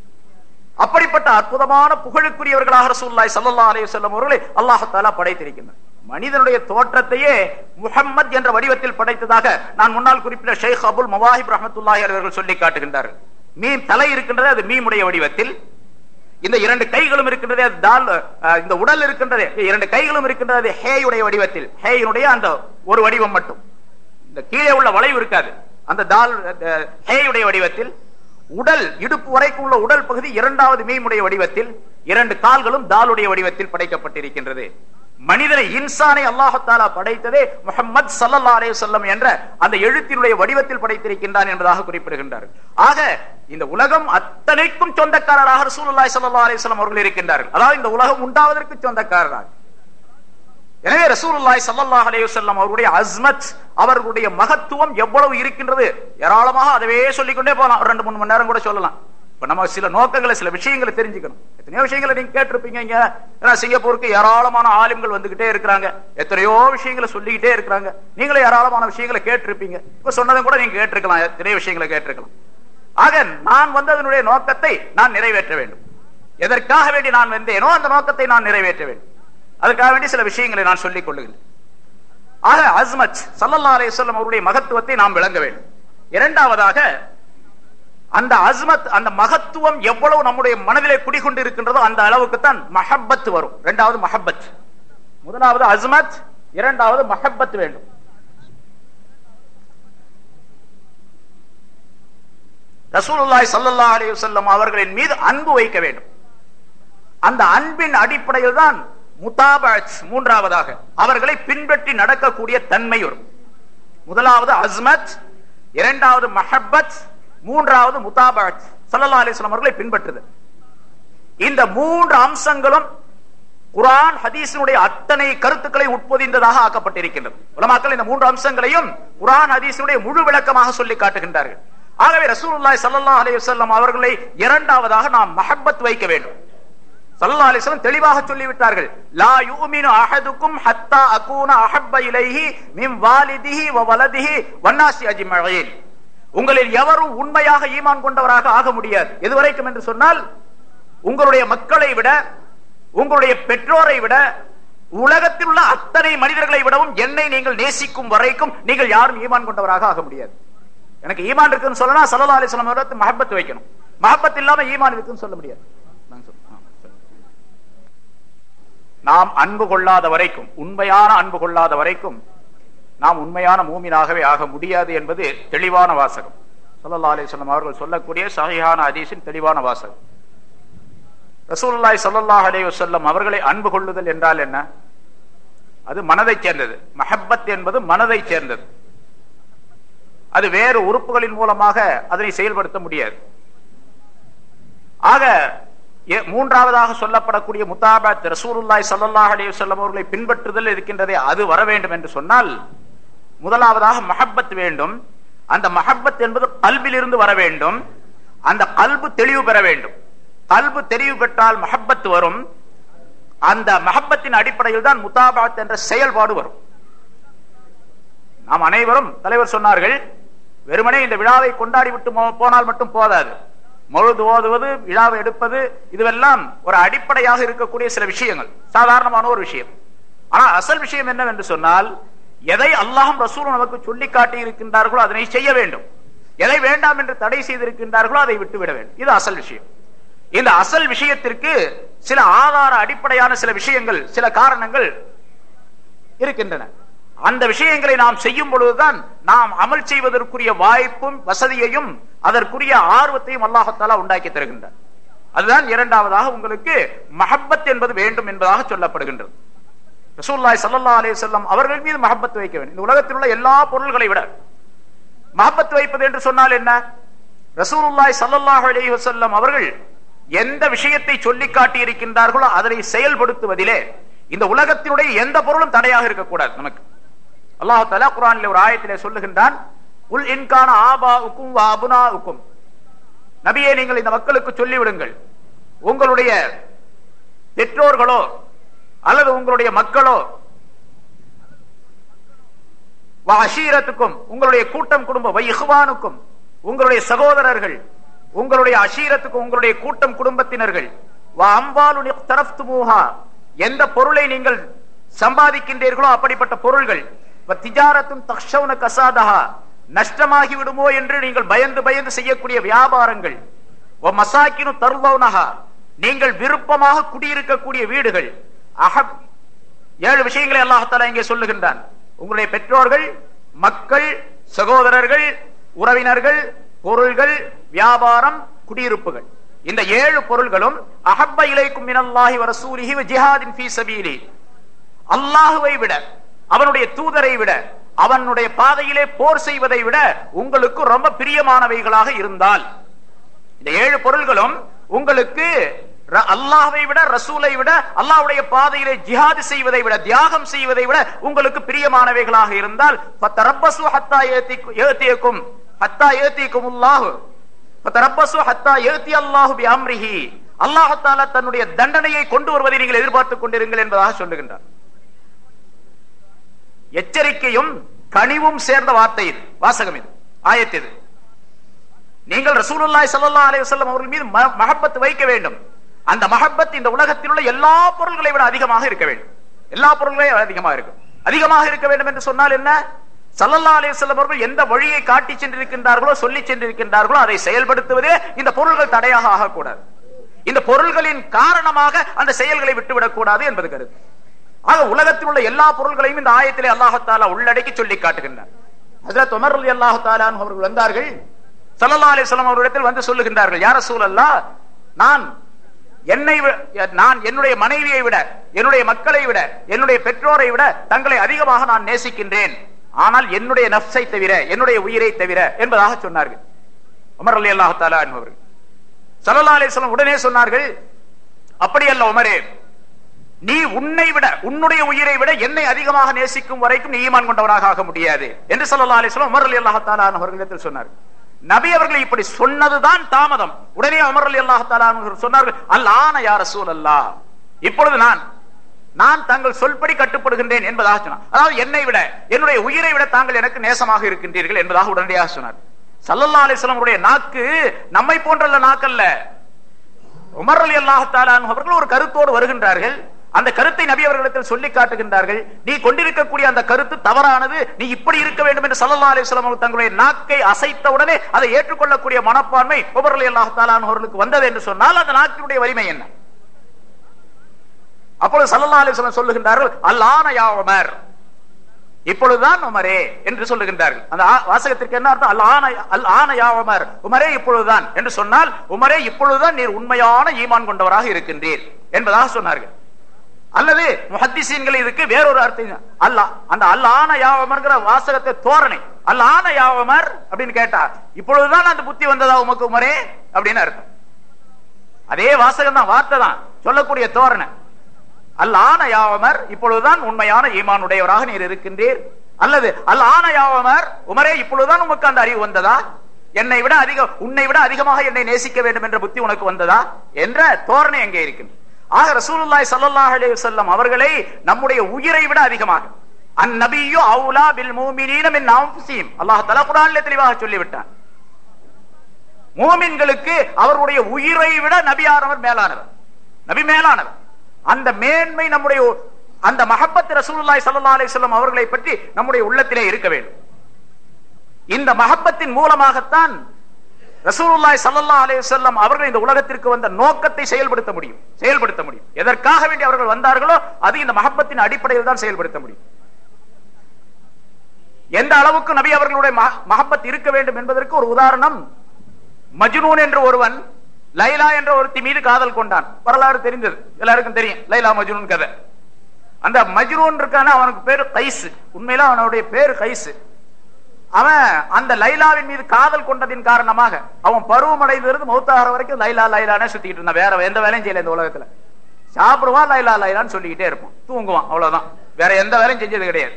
அப்படிப்பட்ட அற்புதமான புகழுக்குரியவர்களாக ரசூல்லாய் சல்லல்லா அலி செல்லம் அவர்களை அல்லாஹாலா படைத்திருக்கின்றனர் மனிதனுடைய தோற்றத்தையே முகம்மது என்ற வடிவத்தில் படைத்ததாக நான் முன்னால் குறிப்பிட்ட ஷேக் அபுல் மவாஹிப் ரஹமத்துல்லாஹி அவர்கள் சொல்லி காட்டுகின்றார்கள் மீன் தலை இருக்கின்றது அது மீமுடைய வடிவத்தில் இந்த இரண்டு கைகளும் இருக்கின்றதே தால் இந்த உடல் இருக்கின்றதே இரண்டு கைகளும் இருக்கின்றது ஹேயுடைய வடிவத்தில் ஹேயினுடைய அந்த ஒரு வடிவம் மட்டும் இந்த கீழே உள்ள வளைவு இருக்காது அந்த தால் ஹேயுடைய வடிவத்தில் உடல் இடுப்பு வரைக்கும் உள்ள உடல் பகுதி இரண்டாவது மீமுடைய வடிவத்தில் இரண்டு கால்களும் தாலுடைய வடிவத்தில் படைக்கப்பட்டிருக்கின்றது மனிதனை இன்சானை அல்லாஹத்தாலா படைத்ததே முகமது சல்லா அலே சொல்லம் என்ற அந்த எழுத்தினுடைய வடிவத்தில் படைத்திருக்கின்றான் என்பதாக குறிப்பிடுகின்றார்கள் ஆக இந்த உலகம் அத்தனைக்கும் சொந்தக்காரராக ரசூலுல்லாய் சல்லா அலிஸ்லாம் அவர்கள் இருக்கின்றார்கள் அதாவது இந்த உலகம் உண்டாவதற்கு சொந்தக்காரராக எனவே ரசூலுல்லாய் சல்லா அலையுசல்லம் அவருடைய அஸ்மத் அவர்களுடைய மகத்துவம் எவ்வளவு இருக்கின்றது ஏராளமாக அதவே சொல்லிக்கொண்டே போகலாம் ரெண்டு மூணு மணி நேரம் கூட சொல்லலாம் இப்ப நம்ம சில நோக்கங்களை சில விஷயங்களை தெரிஞ்சுக்கணும் எத்தனையோ விஷயங்களை நீங்க கேட்டிருப்பீங்க இங்க ஏன்னா சிங்கப்பூருக்கு ஏராளமான ஆளுங்கள் வந்துகிட்டே இருக்கிறாங்க எத்தனையோ விஷயங்களை சொல்லிக்கிட்டே இருக்கிறாங்க நீங்களும் ஏராளமான விஷயங்களை கேட்டிருப்பீங்க இப்ப சொன்னதும் கூட நீங்க கேட்டிருக்கலாம் எத்தனையோ விஷயங்களை கேட்டிருக்கலாம் ஆக நான் வந்ததனுடைய நோக்கத்தை நான் நிறைவேற்ற வேண்டும் எதற்காக வேண்டி நான் வந்தேனோ அந்த நோக்கத்தை நான் நிறைவேற்ற வேண்டும் அதுக்காக வேண்டி சில விஷயங்களை நான் சொல்லிக் கொள்ளுகிறேன் ஆக அஸ்மத் சல்லல்லா அலிஸ்லாம் அவருடைய மகத்துவத்தை நாம் விளங்க வேண்டும் இரண்டாவதாக அந்த அஸ்மத் அந்த மகத்துவம் எவ்வளவு நம்முடைய மனதிலே குடிகொண்டு இருக்கின்றதோ அந்த அளவுக்கு தான் மஹப்பத் வரும் இரண்டாவது மஹப்பத் முதலாவது அஸ்மத் இரண்டாவது மஹப்பத் வேண்டும் ரசூலுல்லாய் சல்லல்லா அலி வல்லம் அவர்களின் மீது அன்பு வைக்க வேண்டும் அந்த அன்பின் அடிப்படையில் தான் முதாபத் மூன்றாவதாக அவர்களை பின்பற்றி நடக்கக்கூடிய தன்மை வரும் முதலாவது அஸ்மத் இரண்டாவது மஹப்பத் மூன்றாவது முதாபத் சல்லல்லா அலிஸ்லாம் அவர்களை பின்பற்றுது இந்த மூன்று அம்சங்களும் குரான் ஹதீஸினுடைய அத்தனை கருத்துக்களை உட்பொதிந்ததாக ஆக்கப்பட்டிருக்கின்றது உலமாக்கள் இந்த மூன்று அம்சங்களையும் குரான் ஹதீஸினுடைய முழு விளக்கமாக சொல்லி காட்டுகின்றார்கள் ஆகவே ரசூலுல்லாய் சல்லல்லாஹு அலைஹி வஸல்லம் அவர்களை இரண்டாவதாக நாம் மஹப்பத் வைக்க வேண்டும் சல்லல்லாஹு அலைஹி வஸல்லம் தெளிவாக சொல்லிவிட்டார்கள் லா யுமினு அஹதுக்கும் ஹத்தா அகூன அஹப்ப இலைஹி மின் வாலிதிஹி வ வலதிஹி வன்னாசி அஜ்மஈன் உங்களில் எவரும் உண்மையாக ஈமான் கொண்டவராக ஆக முடியாது எதுவரைக்கும் என்று சொன்னால் உங்களுடைய மக்களை விட உங்களுடைய பெற்றோரை விட உலகத்தில் உள்ள அத்தனை மனிதர்களை விடவும் என்னை நீங்கள் நேசிக்கும் வரைக்கும் நீங்கள் யாரும் ஈமான் கொண்டவராக ஆக முடியாது எனக்கு ஈமான் இருக்குன்னு சொல்லனா சல்லா அலிஸ்லாம் அவர்களுக்கு மஹப்பத் வைக்கணும் மஹப்பத் இல்லாம ஈமான் இருக்குன்னு சொல்ல முடியாது நான் சொல்றேன். ஆ, சரி. நாம் அன்பு கொள்ளாத வரைக்கும் உண்மையான அன்பு கொள்ளாத வரைக்கும் நாம் உண்மையான மூமினாகவே ஆக முடியாது என்பது தெளிவான வாசகம் சல்லா அலிஸ்லாம் அவர்கள் சொல்லக்கூடிய சஹிஹான ஹதீஸின் தெளிவான வாசகம் ரசூலுல்லாஹி ஸல்லல்லாஹு அலைஹி வஸல்லம் அவர்களை அன்பு கொள்ளுதல் என்றால் என்ன அது மனதைச் சேர்ந்தது மஹப்பத் என்பது மனதைச் சேர்ந்தது அது வேறு உறுப்புகளின் மூலமாக அதனை செயல்படுத்த முடியாது ஆக எ- மூன்றாவதாக சொல்லப்படக்கூடிய முத்தாபத் ரசூலுல்லாஹி ஸல்லல்லாஹு அலைஹி வஸல்லம் அவர்களை பின்பற்றுதல் இருக்கின்றதே அது வர வேண்டும் என்று சொன்னால் முதலாவதாக மஹப்பத் வேண்டும் அந்த மஹப்பத் என்பது கல்விலிருந்து வர வேண்டும் அந்த கல்பு தெளிவு பெற வேண்டும் கல்பு தெளிவு பெற்றால் மஹப்பத் வரும் அந்த மஹப்பத்தின் அடிப்படையில் தான் முத்தாபாத் என்ற செயல்பாடு வரும் நாம் அனைவரும் தலைவர் சொன்னார்கள் வெறுமனே இந்த விழாவை கொண்டாடி விட்டு மோ- போனால் மட்டும் போதாது மொழுது ஓதுவது விழாவை எடுப்பது இதுவெல்லாம் ஒரு அடிப்படையாக இருக்கக்கூடிய சில விஷயங்கள் சாதாரணமான ஒரு விஷயம் ஆனா அசல் விஷயம் என்னவென்று சொன்னால் எதை அல்லாஹும் ரசூலும் நமக்கு சொல்லி காட்டி இருக்கின்றார்களோ அதனை செய்ய வேண்டும் எதை வேண்டாம் என்று தடை செய்திருக்கின்றார்களோ அதை விட்டுவிட வேண்டும் இது அசல் விஷயம் இந்த அசல் விஷயத்திற்கு சில ஆதார அடிப்படையான சில விஷயங்கள் சில காரணங்கள் இருக்கின்றன அந்த விஷயங்களை நாம் செய்யும் பொழுதுதான் நாம் அமல் செய்வதற்குரிய வாய்ப்பும் வசதியையும் அதற்குரிய ஆர்வத்தையும் அல்லாஹத்தாலா உண்டாக்கி தருகின்றார் அதுதான் இரண்டாவதாக உங்களுக்கு மஹப்பத் என்பது வேண்டும் என்பதாக சொல்லப்படுகின்றது ரசூல்லாய் சல்லா அலைஹி வஸல்லம் அவர்கள் மீது மஹப்பத் வைக்க வேண்டும் இந்த உலகத்தில் உள்ள எல்லா பொருள்களை விட மஹப்பத் வைப்பது என்று சொன்னால் என்ன ரசூலுல்லாய் ஸல்லல்லாஹு அலைஹி வஸல்லம் அவர்கள் எந்த விஷயத்தை சொல்லி காட்டி இருக்கின்றார்களோ அதனை செயல்படுத்துவதிலே இந்த உலகத்தினுடைய எந்த பொருளும் தடையாக இருக்கக்கூடாது நமக்கு அல்லாஹ் தஆலா குர்ஆனில் ஒரு ஆயத்திலே சொல்லுகின்றான் உல் இன்கான ஆபாஉக்கும் வ அபுனாஉக்கும் நபியே நீங்கள் இந்த மக்களுக்கு சொல்லிவிடுங்கள் உங்களுடைய பெற்றோர்களோ அல்லது உங்களுடைய மக்களோ வ அஷீரத்துக்கும் உங்களுடைய கூட்டம் குடும்பம் வை இஹ்வானுக்கும் உங்களுடைய சகோதரர்கள் உங்களுடைய அஷீரத்துக்கும் உங்களுடைய கூட்டம் குடும்பத்தினர்கள் வ அம்பாலு தரஃப்துமூஹா எந்த பொருளை நீங்கள் சம்பாதிக்கின்றீர்களோ அப்படிப்பட்ட பொருள்கள் வ திஜாரத்தும் தக்ஷவுன கசாதஹா நஷ்டமாகி விடுமோ என்று நீங்கள் பயந்து பயந்து செய்யக்கூடிய வியாபாரங்கள் வ மசாக்கினு தர்லவுனஹா நீங்கள் விருப்பமாக குடியிருக்கக்கூடிய வீடுகள் அஹப் ஏழு விஷயங்களை அல்லாஹால இங்கே சொல்லுகின்றான் உங்களுடைய பெற்றோர்கள் மக்கள் சகோதரர்கள் உறவினர்கள் பொருள்கள் வியாபாரம் குடியிருப்புகள் இந்த ஏழு பொருள்களும் அஹப்ப இலைக்கும் மினல்லாஹி வரசூலிஹி வ ஜிஹாதின் ஃபீ சபீலி அல்லாஹுவை விட அவனுடைய தூதரை விட அவனுடைய பாதையிலே போர் செய்வதை விட உங்களுக்கு ரொம்ப பிரியமானவைகளாக இருந்தால் இந்த ஏழு பொருள்களும் உங்களுக்கு ர- அல்லாஹ்வை விட ரசூலை விட அல்லாஹ்வுடைய பாதையிலே ஜிஹாது செய்வதை விட தியாகம் செய்வதை விட உங்களுக்கு பிரியமானவைகளாக இருந்தால் ஃபத்தரப்பசு ஹத்தா ஏத்திக்கு- ஏத்தியக்கும் ஹத்தா ஏத்திக்கும் அல்லாஹ் ஃபத்தரப்பசு ஹத்தா ஏத்தி அல்லாஹு பி அம்ரிஹி அல்லாஹ் தஆலா தன்னுடைய தண்டனையை கொண்டு வருவதை நீங்கள் எதிர்பார்த்துக் கொண்டிருங்கள் என்பதாக சொல்லுகின்றார் எச்சரிக்கையும் கனிவும் சேர்ந்த வார்த்தை இது வாசகம் இது ஆயத்து இது நீங்கள் ரசூலுல்லாஹி ஸல்லல்லாஹு அலைஹி வஸல்லம் அவர்கள் மீது ம- மஹப்பத் வைக்க வேண்டும் அந்த மஹப்பத் இந்த உலகத்தில் உள்ள எல்லா பொருள்களை விட அதிகமாக இருக்க வேண்டும் எல்லா பொருள்களையும் அதிகமாக இருக்கும் அதிகமாக இருக்க வேண்டும் என்று சொன்னால் என்ன ஸல்லல்லாஹு அலைஹி வஸல்லம் அவர்கள் எந்த வழியை காட்டி சென்றிருக்கின்றார்களோ சொல்லி சென்றிருக்கின்றார்களோ அதை செயல்படுத்துவதே இந்த பொருள்கள் தடையாக ஆகக்கூடாது இந்த பொருள்களின் காரணமாக அந்த செயல்களை விட்டுவிடக் கூடாது என்பது கருத்து ஆக உலகத்தில் உள்ள எல்லா பொருள்களையும் இந்த ஆயத்திலே அல்லாஹத்தாலா உள்ளடக்கி சொல்லி காட்டுகின்றார் ஹஜரத் உமர் ரலி அல்லாஹு அவர்கள் வந்தார்கள் ஸல்லல்லாஹு அலைஹி வஸல்லம் அவர்களிடத்தில் வந்து சொல்லுகின்றார்கள் யார் ரசூலல்லாஹ் நான் என்னை வி- நான் என்னுடைய மனைவியை விட என்னுடைய மக்களை விட என்னுடைய பெற்றோரை விட தங்களை அதிகமாக நான் நேசிக்கின்றேன் ஆனால் என்னுடைய நஃப்ஸை தவிர என்னுடைய உயிரை தவிர என்பதாக சொன்னார்கள் உமர் அலி அல்லாஹு தாலா என்பவர்கள் ஸல்லல்லாஹு அலைஹி வஸல்லம் உடனே சொன்னார்கள் அப்படி அல்ல உமரே நீ உன்னை விட உன்னுடைய உயிரை விட என்னை அதிகமாக நேசிக்கும் வரைக்கும் நீ ஈமான் கொண்டவனாக ஆக முடியாது என்று ஸல்லல்லாஹு அலைஹி வஸல்லம் உமர் ரலியல்லாஹு தஆலா அவர்களிடத்தில் சொன்னார் நபி அவர்கள் இப்படி சொன்னதுதான் தாமதம் உடனே உமர் ரலியல்லாஹு தஆலா அவர்கள் சொன்னார்கள் அல் ஆன யா ரசூலல்லாஹ் இப்பொழுது நான் நான் தங்கள் சொல்படி கட்டுப்படுகின்றேன் என்பதாக சொன்னார் அதாவது என்னை விட என்னுடைய உயிரை விட தாங்கள் எனக்கு நேசமாக இருக்கின்றீர்கள் என்பதாக உடனடியாக சொன்னார் ஸல்லல்லாஹு அலைஹி வஸல்லம் உடைய நாக்கு நம்மை போன்றல்ல நாக்கல்ல உமர் அலி அல்லாஹாலான் அவர்கள் ஒரு கருத்தோடு வருகின்றார்கள் அந்த கருத்தை நபி அவர்களிடத்தில் சொல்லி காட்டுகின்றார்கள் நீ கொண்டிருக்கக்கூடிய அந்த கருத்து தவறானது நீ இப்படி இருக்க வேண்டும் என்று சல்லா அலிஸ்லாம் அவர்கள் தங்களுடைய நாக்கை அசைத்த உடனே அதை ஏற்றுக்கொள்ளக்கூடிய மனப்பான்மை ஒவ்வொரு அல்லாஹாலான் அவர்களுக்கு வந்தது என்று சொன்னால் அந்த நாக்கினுடைய வலிமை என்ன அப்பொழுது சல்லா அலிஸ்லாம் சொல்லுகின்றார்கள் அல்லான யாவமர் இப்பொழுதுதான் உமரே என்று சொல்லுகின்றார்கள் அந்த வாசகத்திற்கு என்ன அர்த்தம் அல் ஆன அல் ஆன யாவமர் உமரே இப்பொழுதுதான் என்று சொன்னால் உமரே இப்பொழுதுதான் நீர் உண்மையான ஈமான் கொண்டவராக இருக்கின்றீர் என்பதாக சொன்னார்கள் அல்லது முஹத்திசீன்கள் இதுக்கு வேறொரு அர்த்தம் அல்ல அந்த அல் ஆன யாவமர்ங்கிற வாசகத்தை தோரணை அல் ஆன யாவமர் அப்படின்னு கேட்டா இப்பொழுதுதான் அந்த புத்தி வந்ததா உமக்கு உமரே அப்படின்னு அர்த்தம் அதே வாசகம் தான் வார்த்தை தான் சொல்லக்கூடிய தோரணை அல் ஆன யாவமர் இப்பொழுதுதான் உண்மையான ஈமான் உடையவராக நீர் இருக்கின்றீர் அல்லது அல் ஆன யாவமர் உமரே இப்பொழுதுதான் உமக்கு அந்த அறிவு வந்ததா என்னை விட அதிக உன்னை விட அதிகமாக என்னை நேசிக்க வேண்டும் என்ற புத்தி உனக்கு வந்ததா என்ற தோரணை எங்கே இருக்கின்றது ஆக ரசூலுல்லாய் சல்லல்லாஹு அலைஹி வஸல்லம் அவர்களை நம்முடைய உயிரை விட அதிகமாக அந்நபியு அவுலா பில் மூமினீன மின் அன்ஃபுசிஹிம் அல்லாஹ் தஆலா குர்ஆனிலே தெளிவாக சொல்லிவிட்டான் மூமின்களுக்கு அவருடைய உயிரை விட நபியானவர் மேலானவர் நபி மேலானவர் அந்த மேன்மை நம்முடைய அந்த மஹப்பத் ரசூலுல்லாய் சல்லா அலிஸ்லாம் அவர்களை பற்றி நம்முடைய உள்ளத்திலே இருக்க வேண்டும் இந்த மஹப்பத்தின் மூலமாகத்தான் ரசூலுல்லாய் சல்லா அலிசல்லாம் அவர்கள் இந்த உலகத்திற்கு வந்த நோக்கத்தை செயல்படுத்த முடியும் செயல்படுத்த முடியும் எதற்காக வேண்டி அவர்கள் வந்தார்களோ அது இந்த மஹப்பத்தின் அடிப்படையில் தான் செயல்படுத்த முடியும் எந்த அளவுக்கு நபி அவர்களுடைய மஹப்பத் இருக்க வேண்டும் என்பதற்கு ஒரு உதாரணம் மஜ்னூன் என்ற ஒருவன் லைலா என்ற ஒருத்தி மீது காதல் கொண்டான் வரலாறு தெரிந்தது எல்லாருக்கும் தெரியும் லைலா மஜ்னூன் கதை அந்த மஜ்னூன் இருக்கான அவனுக்கு பேரு கைசு உண்மையில அவனுடைய பேரு கைசு அவன் அந்த லைலாவின் மீது காதல் கொண்டதின் காரணமாக அவன் பருவமடைந்திருந்து மௌத்தாகிற வரைக்கும் லைலா லைலானே சுத்திக்கிட்டு இருந்தான் வேற எந்த வேலையும் செய்யல இந்த உலகத்துல சாப்பிடுவான் லைலா லைலான்னு சொல்லிக்கிட்டே இருப்பான் தூங்குவான் அவ்வளவுதான் வேற எந்த வேலையும் செஞ்சது கிடையாது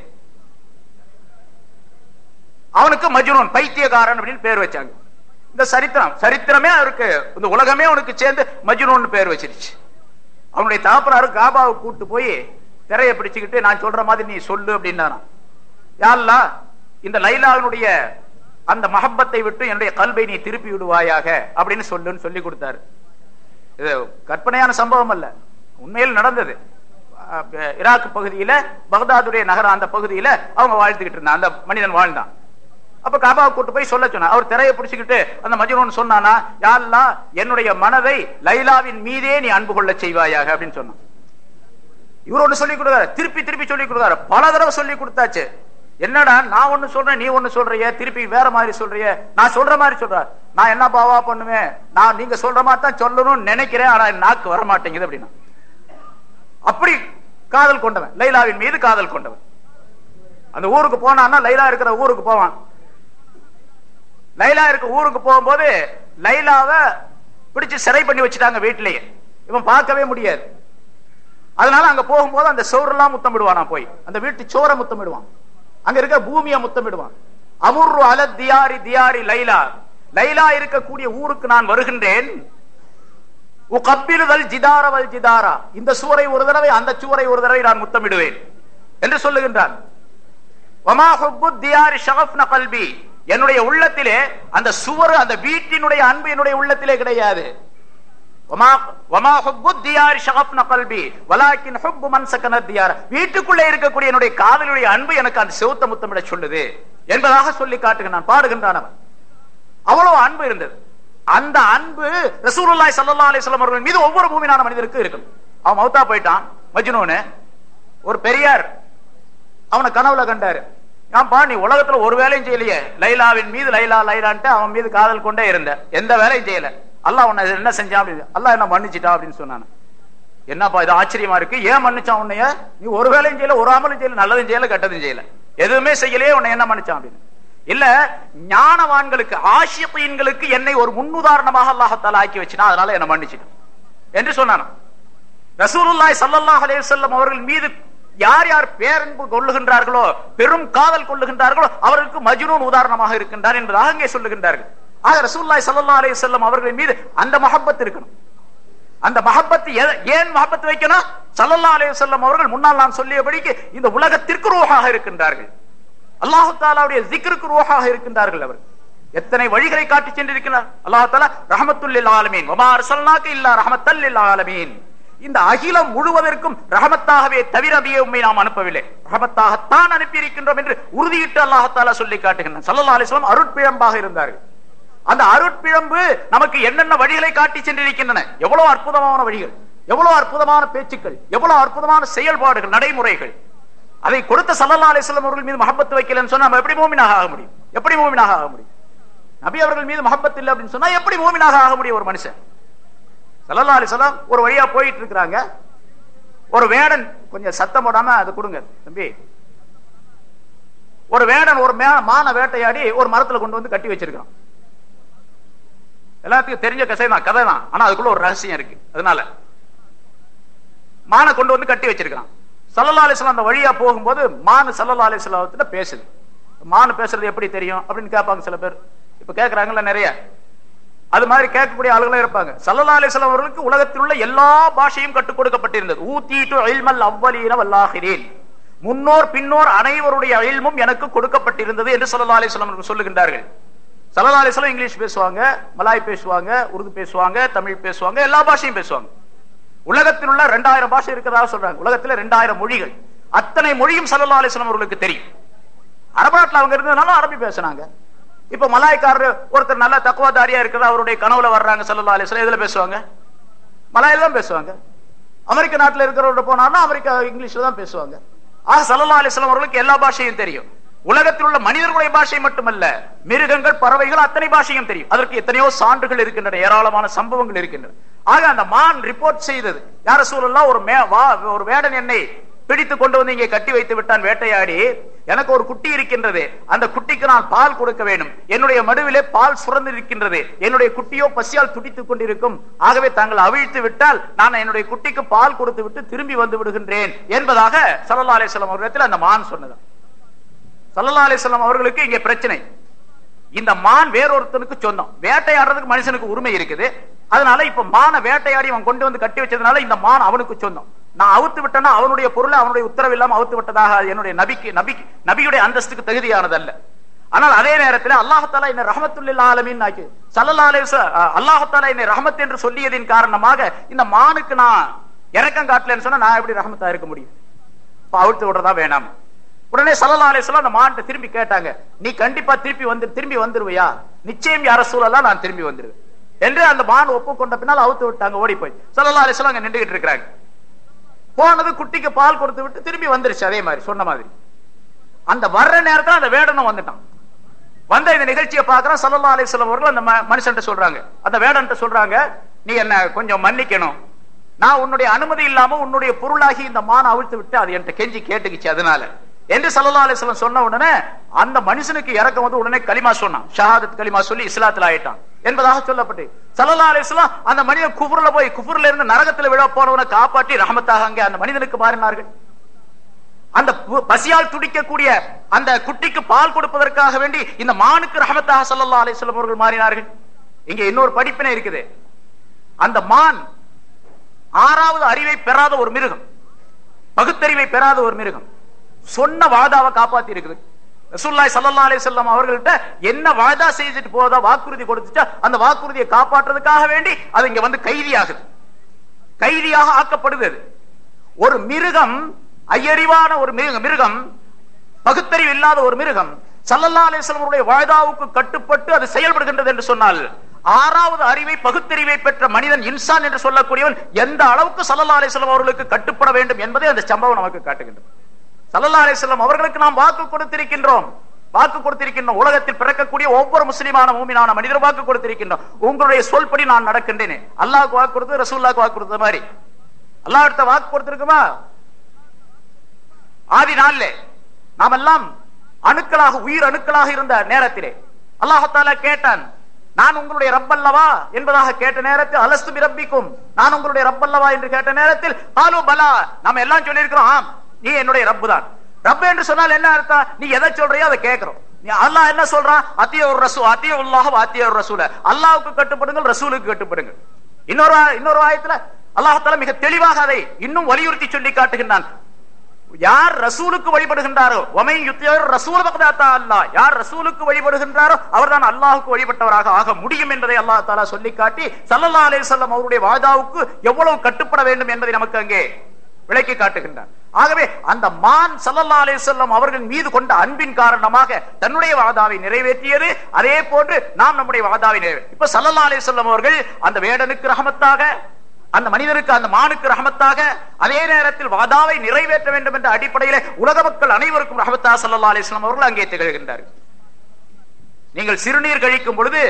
அவனுக்கு மஜ்னூன் பைத்தியக்காரன் அப்படின்னு பேர் வச்சாங்க இந்த சரித்திரம் சரித்திரமே அவருக்கு இந்த உலகமே அவனுக்கு சேர்ந்து மஜ்னூன் பேர் வச்சிருச்சு அவனுடைய தாப்பனாரு காபாவை கூட்டு போய் திரையை பிடிச்சுக்கிட்டு நான் சொல்ற மாதிரி நீ சொல்லு அப்படின்னா யாருலா இந்த லைலாவினுடைய அந்த மஹப்பத்தை விட்டு என்னுடைய கல்வை நீ திருப்பி விடுவாயாக அப்படின்னு சொல்லுன்னு சொல்லி கொடுத்தாரு இது கற்பனையான சம்பவம் அல்ல உண்மையில் நடந்தது ஈராக் பகுதியில பகதாதுடைய நகரம் அந்த பகுதியில அவங்க வாழ்த்துக்கிட்டு இருந்தான் அந்த மனிதன் வாழ்ந்தான் அப்ப காபாவை கூட்டு போய் சொல்ல சொன்னா அவர் திரையை பிடிச்சுக்கிட்டு அந்த மஜ்னூன் சொன்னானா யாருலா என்னுடைய மனதை லைலாவின் மீதே நீ அன்பு கொள்ள செய்வாயாக அப்படின்னு சொன்னான் இவர் ஒண்ணு சொல்லி கொடுத்தாரு திருப்பி திருப்பி சொல்லி கொடுத்தாரு பல தடவை சொல்லி கொடுத்தாச்சு என்னடா நான் ஒண்ணு சொல்றேன் நீ ஒண்ணு சொல்றிய திருப்பி வேற மாதிரி சொல்றிய நான் சொல்ற மாதிரி சொல்ற நான் என்ன பாவா பண்ணுவேன் நான் நீங்க சொல்ற மாதிரி தான் சொல்லணும்னு நினைக்கிறேன் ஆனா நாக்கு வர மாட்டேங்குது அப்படின்னா அப்படி காதல் கொண்டவன் லைலாவின் மீது காதல் கொண்டவன் அந்த ஊருக்கு போனான்னா லைலா இருக்கிற ஊருக்கு போவான் லைலா இருக்க ஊருக்கு போகும்போது லைலாவை பிடிச்சு சிறை பண்ணி வச்சுட்டாங்க வீட்டிலேயே இவன் பார்க்கவே முடியாது அதனால அங்க போகும்போது அந்த சோறுலாம் முத்தமிடுவானா போய் அந்த வீட்டு சோரை முத்தமிடுவான் அங்க இருக்க பூமியை முத்தமிடுவான் அமுர்ரு அல தியாரி தியாரி லைலா லைலா இருக்கக்கூடிய ஊருக்கு நான் வருகின்றேன் கப்பிலுதல் ஜிதாரவல் ஜிதாரா இந்த சூரை ஒரு தடவை அந்த சூரை ஒரு தடவை நான் முத்தமிடுவேன் என்று சொல்லுகின்றான் கல்வி என்னுடைய உள்ளத்திலே அந்த சுவர் அந்த வீட்டினுடைய அன்பு என்னுடைய உள்ளத்திலே கிடையாது வீட்டுக்குள்ளே இருக்கக்கூடிய என்னுடைய காதலுடைய அன்பு எனக்கு அந்த செவுத்த முத்தமிட சொல்லுது என்பதாக சொல்லி காட்டுகிறான் பாடுகின்றான் அவன் அவ்வளவு அன்பு இருந்தது அந்த அன்பு ரசூலுல்லாய் சல்லா அலிஸ்லாம் அவர்கள் மீது ஒவ்வொரு பூமியான மனிதருக்கு இருக்கும் அவன் மௌத்தா போயிட்டான் மஜ்னூனு ஒரு பெரியார் அவனை கனவுல கண்டாரு ஏன்பா நீ உலகத்துல ஒரு வேலையும் செய்யலையே லைலாவின் மீது லைலா லைலான்ட்டு அவன் மீது காதல் கொண்டே இருந்த எந்த வேலையும் செய்யல அல்லாஹ் உன்னை என்ன செஞ்சான் அப்படின்னு அல்லாஹ் என்ன மன்னிச்சிட்டா அப்படின்னு சொன்னான் என்னப்பா இது ஆச்சரியமா இருக்கு ஏன் மன்னிச்சான் உன்னைய நீ ஒரு வேலையும் செய்யல ஒரு அமலும் செய்யல நல்லதும் செய்யல கெட்டதும் செய்யல எதுவுமே செய்யலையே உன்னை என்ன மன்னிச்சான் அப்படின்னு இல்ல ஞானவான்களுக்கு ஆசியத்தையன்களுக்கு என்னை ஒரு முன்னுதாரணமாக அல்லாஹத்தால ஆக்கி வச்சுனா அதனால என்ன மன்னிச்சிட்டான் என்று சொன்னான் ரசூலுல்லாய் சல்லல்லாஹ் அலைஹி வஸல்லம் அவர்கள் மீது யார் யார் பேரன்பு கொள்ளுகின்றார்களோ பெரும் காதல் கொள்ளுகின்றார்களோ அவர்களுக்கு மஜ்னூன் உதாரணமாக இருக்கின்றார் என்பதாக அங்கே சொல்லுகின்றார்கள் ஆக ரசூல்லாய் சல்லா அலி செல்லம் அவர்கள் மீது அந்த மஹப்பத் இருக்கணும் அந்த மஹப்பத்து ஏன் மஹப்பத் வைக்கணும் சல்லல்லா அலி செல்லம் அவர்கள் முன்னால் நான் சொல்லியபடிக்கு இந்த உலகத்திற்கு ரூஹாக இருக்கின்றார்கள் அல்லாஹு தாலாவுடைய ஜிக்ருக்கு ரூஹாக இருக்கின்றார்கள் அவர் எத்தனை வழிகளை காட்டி சென்றிருக்கிறார் அல்லாஹ் தாலா ரஹமத்துல்லில் ஆலமீன் ஒமா அரசல்னாக்கு இல்லா ரஹமத்தல்லில் ஆலமீன் இந்த அகிலம் முழுவதற்கும் ரஹமத்தாகவே தவிர நபியை உண்மை நாம் அனுப்பவில்லை ரஹமத்தாகத்தான் அனுப்பி இருக்கின்றோம் என்று உறுதியிட்டு அல்லாஹத்தாலா சொல்லி காட்டுகின்றன சல்லல்லா அலிஸ்லாம் அருட்பிழம்பாக இருந்தார்கள் அந்த அருட்பிழம்பு நமக்கு என்னென்ன வழிகளை காட்டி சென்றிருக்கின்றன எவ்வளவு அற்புதமான வழிகள் எவ்வளவு அற்புதமான பேச்சுக்கள் எவ்வளவு அற்புதமான செயல்பாடுகள் நடைமுறைகள் அதை கொடுத்த சல்லல்லா அலிஸ்லாம் அவர்கள் மீது மஹப்பத்து வைக்கலன்னு சொன்னா நம்ம எப்படி மூமினாக ஆக முடியும் எப்படி மூமினாக ஆக முடியும் நபி அவர்கள் மீது மஹப்பத் இல்லை அப்படின்னு சொன்னா எப்படி மூமினாக ஆக முடியும் ஒரு மனுஷன் சல்லல்லா அலிஸ்லாம் ஒரு வழியா போயிட்டு இருக்கிறாங்க ஒரு வேடன் கொஞ்சம் சத்தம் போடாம அதை கொடுங்க தம்பி ஒரு வேடன் ஒரு மே- மான வேட்டையாடி ஒரு மரத்துல கொண்டு வந்து கட்டி வச்சிருக்கான் எல்லாத்துக்கும் தெரிஞ்ச கதை தான் கதை தான் ஆனா அதுக்குள்ள ஒரு ரகசியம் இருக்கு அதனால மானை கொண்டு வந்து கட்டி வச்சிருக்கான் சல்லல்லா அலிஸ்லாம் அந்த வழியா போகும்போது மானு சல்லல்லா அலிஸ்லாத்துல பேசுது மானு பேசுறது எப்படி தெரியும் அப்படின்னு கேட்பாங்க சில பேர் இப்ப கேக்குறாங்கல்ல நிறைய அது மாதிரி கேட்கக்கூடிய ஆளுகளும் இருப்பாங்க சல்லல்லா அலிஸ்லாம் அவர்களுக்கு உலகத்தில் உள்ள எல்லா பாஷையும் கற்றுக் கொடுக்கப்பட்டிருந்தது ஊத்தீட்டு இல்மல் அவ்வலீன வல்லாஹிரீன் முன்னோர் பின்னோர் அனைவருடைய இல்மும் எனக்கு கொடுக்கப்பட்டிருந்தது என்று சல்லல்லா அலிஸ்லாம் அவர்கள் சொல்லுகின்றார்கள் சல்லல்லா அலிஸ்லாம் இங்கிலீஷ் பேசுவாங்க மலாய் பேசுவாங்க உருது பேசுவாங்க தமிழ் பேசுவாங்க எல்லா பாஷையும் பேசுவாங்க உலகத்தில் உள்ள ரெண்டாயிரம் பாஷை இருக்கிறதா சொல்றாங்க உலகத்துல ரெண்டாயிரம் மொழிகள் அத்தனை மொழியும் சல்லல்லா அலிஸ்லாம் அவர்களுக்கு தெரியும் அரபு நாட்டுல அவங்க இருந்ததுனால அரபி பேசுனாங்க இப்ப மலாய்க்காரர் ஒருத்தர் நல்ல தக்குவாதாரியா இருக்கிறதா அவருடைய கனவுல வர்றாங்க சல்லல்லா அலிஸ்லாம் எதுல பேசுவாங்க மலாயில தான் பேசுவாங்க அமெரிக்க நாட்டுல இருக்கிறவங்க போனாலும் அமெரிக்கா இங்கிலீஷ்ல தான் பேசுவாங்க ஆக சல்லல்லா அலிஸ்லாம் அவர்களுக்கு எல்லா பாஷையும் தெரியும் உலகத்தில் உள்ள மனிதர்களுடைய பாஷை மட்டுமல்ல மிருகங்கள் பறவைகள் அத்தனை பாஷையும் தெரியும் அதற்கு எத்தனையோ சான்றுகள் இருக்கின்றன ஏராளமான சம்பவங்கள் இருக்கின்றன ஆக அந்த மான் ரிப்போர்ட் செய்தது யார சூழல்லாம் ஒரு மே- வா- ஒரு வேடன் என்னை பிடித்து கொண்டு வந்து இங்கே கட்டி வைத்து விட்டான் வேட்டையாடி எனக்கு ஒரு குட்டி இருக்கின்றது அந்த குட்டிக்கு நான் பால் கொடுக்க வேண்டும் என்னுடைய மடுவிலே பால் சுரந்து இருக்கின்றது என்னுடைய குட்டியோ பசியால் துடித்துக் கொண்டிருக்கும் ஆகவே தாங்கள் அவிழ்த்து விட்டால் நான் என்னுடைய குட்டிக்கு பால் கொடுத்து விட்டு திரும்பி வந்து விடுகின்றேன் என்பதாக சல்லல்லா அலிஸ்லாம் அவர்களிடத்தில் அந்த மான் சொன்னது சல்லல்லா அலிஸ்லாம் அவர்களுக்கு இங்கே பிரச்சனை இந்த மான் வேறொருத்தனுக்கு சொந்தம் வேட்டையாடுறதுக்கு மனுஷனுக்கு உரிமை இருக்குது அதனால இப்ப மான வேட்டையாடி அவன் கொண்டு வந்து கட்டி வச்சதுனால இந்த மான் அவனுக்கு சொந்தம் நான் அவுத்து விட்டேன்னா அவனுடைய பொருளை அவனுடைய உத்தரவு இல்லாம அவுத்து விட்டதாக அது என்னுடைய நபிக்கு நபிக்கு நபியுடைய அந்தஸ்துக்கு தகுதியானது அல்ல ஆனால் அதே நேரத்தில் அல்லாஹாலா என்னை ரஹமத்துல்லில் ஆலமின் ஆக்கி சல்லல்லா அலைஹி அல்லாஹாலா என்னை ரஹமத் என்று சொல்லியதின் காரணமாக இந்த மானுக்கு நான் இறக்கம் காட்டலன்னு சொன்னா நான் எப்படி ரஹமத்தா இருக்க முடியும் இப்ப அவிழ்த்து விடுறதா வேணாம் உடனே சல்லல்லா அலிஸ்லாம் அந்த மான்ட்ட திரும்பி கேட்டாங்க நீ கண்டிப்பா திருப்பி வந்து திரும்பி வந்துருவியா நிச்சயம் யார சூழலாம் நான் திரும்பி வந்துருவேன் என்று அந்த மான் ஒப்புக்கொண்ட பின்னால் அவுத்து விட்டாங்க ஓடி போய் சல்லல்லா அலிஸ்லாம் அங்க நின்றுகிட்டு இருக்கிறாங்க போனது குட்டிக்கு பால் கொடுத்து விட்டு திரும்பி வந்துருச்சு அதே மாதிரி சொன்ன மாதிரி அந்த வர்ற நேரத்துல அந்த வேடனும் வந்துட்டான் வந்த இந்த நிகழ்ச்சியை பார்க்கறான் சல்லல்லா அலிஸ்லாம் அவர்கள் அந்த ம- மனுஷன்ட்ட சொல்றாங்க அந்த வேடன்ட்ட சொல்றாங்க நீ என்ன கொஞ்சம் மன்னிக்கணும் நான் உன்னுடைய அனுமதி இல்லாம உன்னுடைய பொருளாகி இந்த மானை அவிழ்த்து விட்டு அது என்கிட்ட கெஞ்சி கேட்டுக்குச்சு அதனால என்று சல்லல்லா அலிஸ்லாம் சொன்ன உடனே அந்த மனுஷனுக்கு இறக்கம் வந்து உடனே களிமா சொன்னான் ஷஹாதத் களிமா சொல்லி இஸ்லாத்துல ஆயிட்டான் என்பதாக சொல்லப்பட்டு சல்லல்லா அலிஸ்லாம் அந்த மனிதன் குஃபுர்ல போய் குஃபுர்ல இருந்து நரகத்துல விழ போனவனை காப்பாற்றி ரஹமத்தாக அங்கே அந்த மனிதனுக்கு மாறினார்கள் அந்த பு- பசியால் துடிக்கக்கூடிய அந்த குட்டிக்கு பால் கொடுப்பதற்காக வேண்டி இந்த மானுக்கு ரஹமத்தாக ஸல்லல்லாஹு அலைஹி வஸல்லம் அவர்கள் மாறினார்கள் இங்க இன்னொரு படிப்பினை இருக்குது அந்த மான் ஆறாவது அறிவை பெறாத ஒரு மிருகம் பகுத்தறிவை பெறாத ஒரு மிருகம் சொன்ன வாதாவை காப்பாத்தி இருக்குது ரசூலுல்லாஹி ஸல்லல்லாஹு அலைஹி வஸல்லம் அவர்கள்ட்ட என்ன வாதா செய்துட்டு போதா வாக்குறுதி கொடுத்துச்சா அந்த வாக்குறுதியை காப்பாற்றுறதுக்காக வேண்டி அது இங்க வந்து கைதியாகுது கைதியாக ஆக்கப்படுது அது. ஒரு மிருகம் ஐயறிவான ஒரு மிருகம் மிருகம் பகுத்தறிவு இல்லாத ஒரு மிருகம் சல்லல்லா அலிஸ்லமருடைய வாய்தாவுக்கு கட்டுப்பட்டு அது செயல்படுகின்றது என்று சொன்னால் ஆறாவது அறிவை பகுத்தறிவை பெற்ற மனிதன் இன்சான் என்று சொல்லக்கூடியவன் எந்த அளவுக்கு சல்லல்லா அலிஸ்லாம் அவர்களுக்கு கட்டுப்பட வேண்டும் என்பதை அந்த சம்பவம் நமக்கு காட்டுகின்றது சல்லல்லா அலிஸ்லாம் அவர்களுக்கு நாம் வாக்கு கொடுத்திருக்கின்றோம் வாக்கு கொடுத்திருக்கின்றோம் உலகத்தில் பிறக்கக்கூடிய ஒவ்வொரு முஸ்லிமான மூமினான மனிதர் வாக்கு கொடுத்திருக்கின்றோம் உங்களுடைய சொல்படி நான் நடக்கின்றேன் அல்லாஹ்வுக்கு வாக்கு கொடுத்து ரசூல்லாக்கு வாக்கு கொடுத்த மாதிரி அல்லாஹ் அடுத்த வாக்கு கொடுத்திருக்குமா ஆதி நாள்ல நாம் எல்லாம் அணுக்களாக உயிர் அணுக்களாக இருந்த நேரத்திலே அல்லாஹால கேட்டான் நான் உங்களுடைய ரப்பல்லவா என்பதாக கேட்ட நேரத்தில் அலஸ்து பிரப்பிக்கும் நான் உங்களுடைய ரப்பல்லவா என்று கேட்ட நேரத்தில் ஆலு பலா நாம எல்லாம் சொல்லியிருக்கிறோம் ஆம், நீ என்னுடைய ரப்பு தான் ரப்பு என்று சொன்னால் என்ன அர்த்தம் நீ எதை சொல்றியோ அதை கேட்கிறோம் நீ அல்லாஹ் என்ன சொல்றான் அத்திய ஒரு ரசூ அத்திய உல்லாஹ் அத்திய ஒரு ரசூல அல்லாஹ்வுக்கு கட்டுப்படுங்கள் ரசூலுக்கு கட்டுப்படுங்கள் இன்னொரு இன்னொரு ஆயத்துல அல்லாஹால மிக தெளிவாக அதை இன்னும் வலியுறுத்தி சொல்லி காட்டுகின்றான் யார் ரசூலுக்கு வழிபடுகின்றாரோ ஒமை யுத்தியர் ரசூல் பக்தாத்தா அல்லாஹ் யார் ரசூலுக்கு வழிபடுகின்றாரோ அவர்தான் அல்லாஹுக்கு வழிபட்டவராக ஆக முடியும் என்பதை அல்லாஹ் தாலா சொல்லி காட்டி சல்லல்லா அலைஹி வஸல்லம் அவருடைய வாதாவுக்கு எவ்வளவு கட்டுப்பட வேண்டும் என்பதை நமக்கு அங்கே விளக்கி காட்டுகின்றார் ஆகவே அந்த மான் சல்லல்லா அலிசல்லம் அவர்கள் மீது கொண்ட அன்பின் காரணமாக தன்னுடைய வாதாவை நிறைவேற்றியது அதே போன்று நாம் நம்முடைய வாதாவை நிறைவேற்றி இப்ப சல்லல்லா அலிசல்லம் அவர்கள் அந்த வேடனுக்கு ரஹமத்தாக அந்த மனிதனுக்கு அந்த மானுக்கு ரஹமத்தாக அதே நேரத்தில் வாதாவை நிறைவேற்ற வேண்டும் என்ற அடிப்படையில உலக மக்கள் அனைவருக்கும் ரஹமத்தா சல்லல்லா அலிஸ்லாம் அவர்கள் அங்கே திகழ்கின்றார்கள் நீங்கள் சிறுநீர் கழிக்கும் பொழுது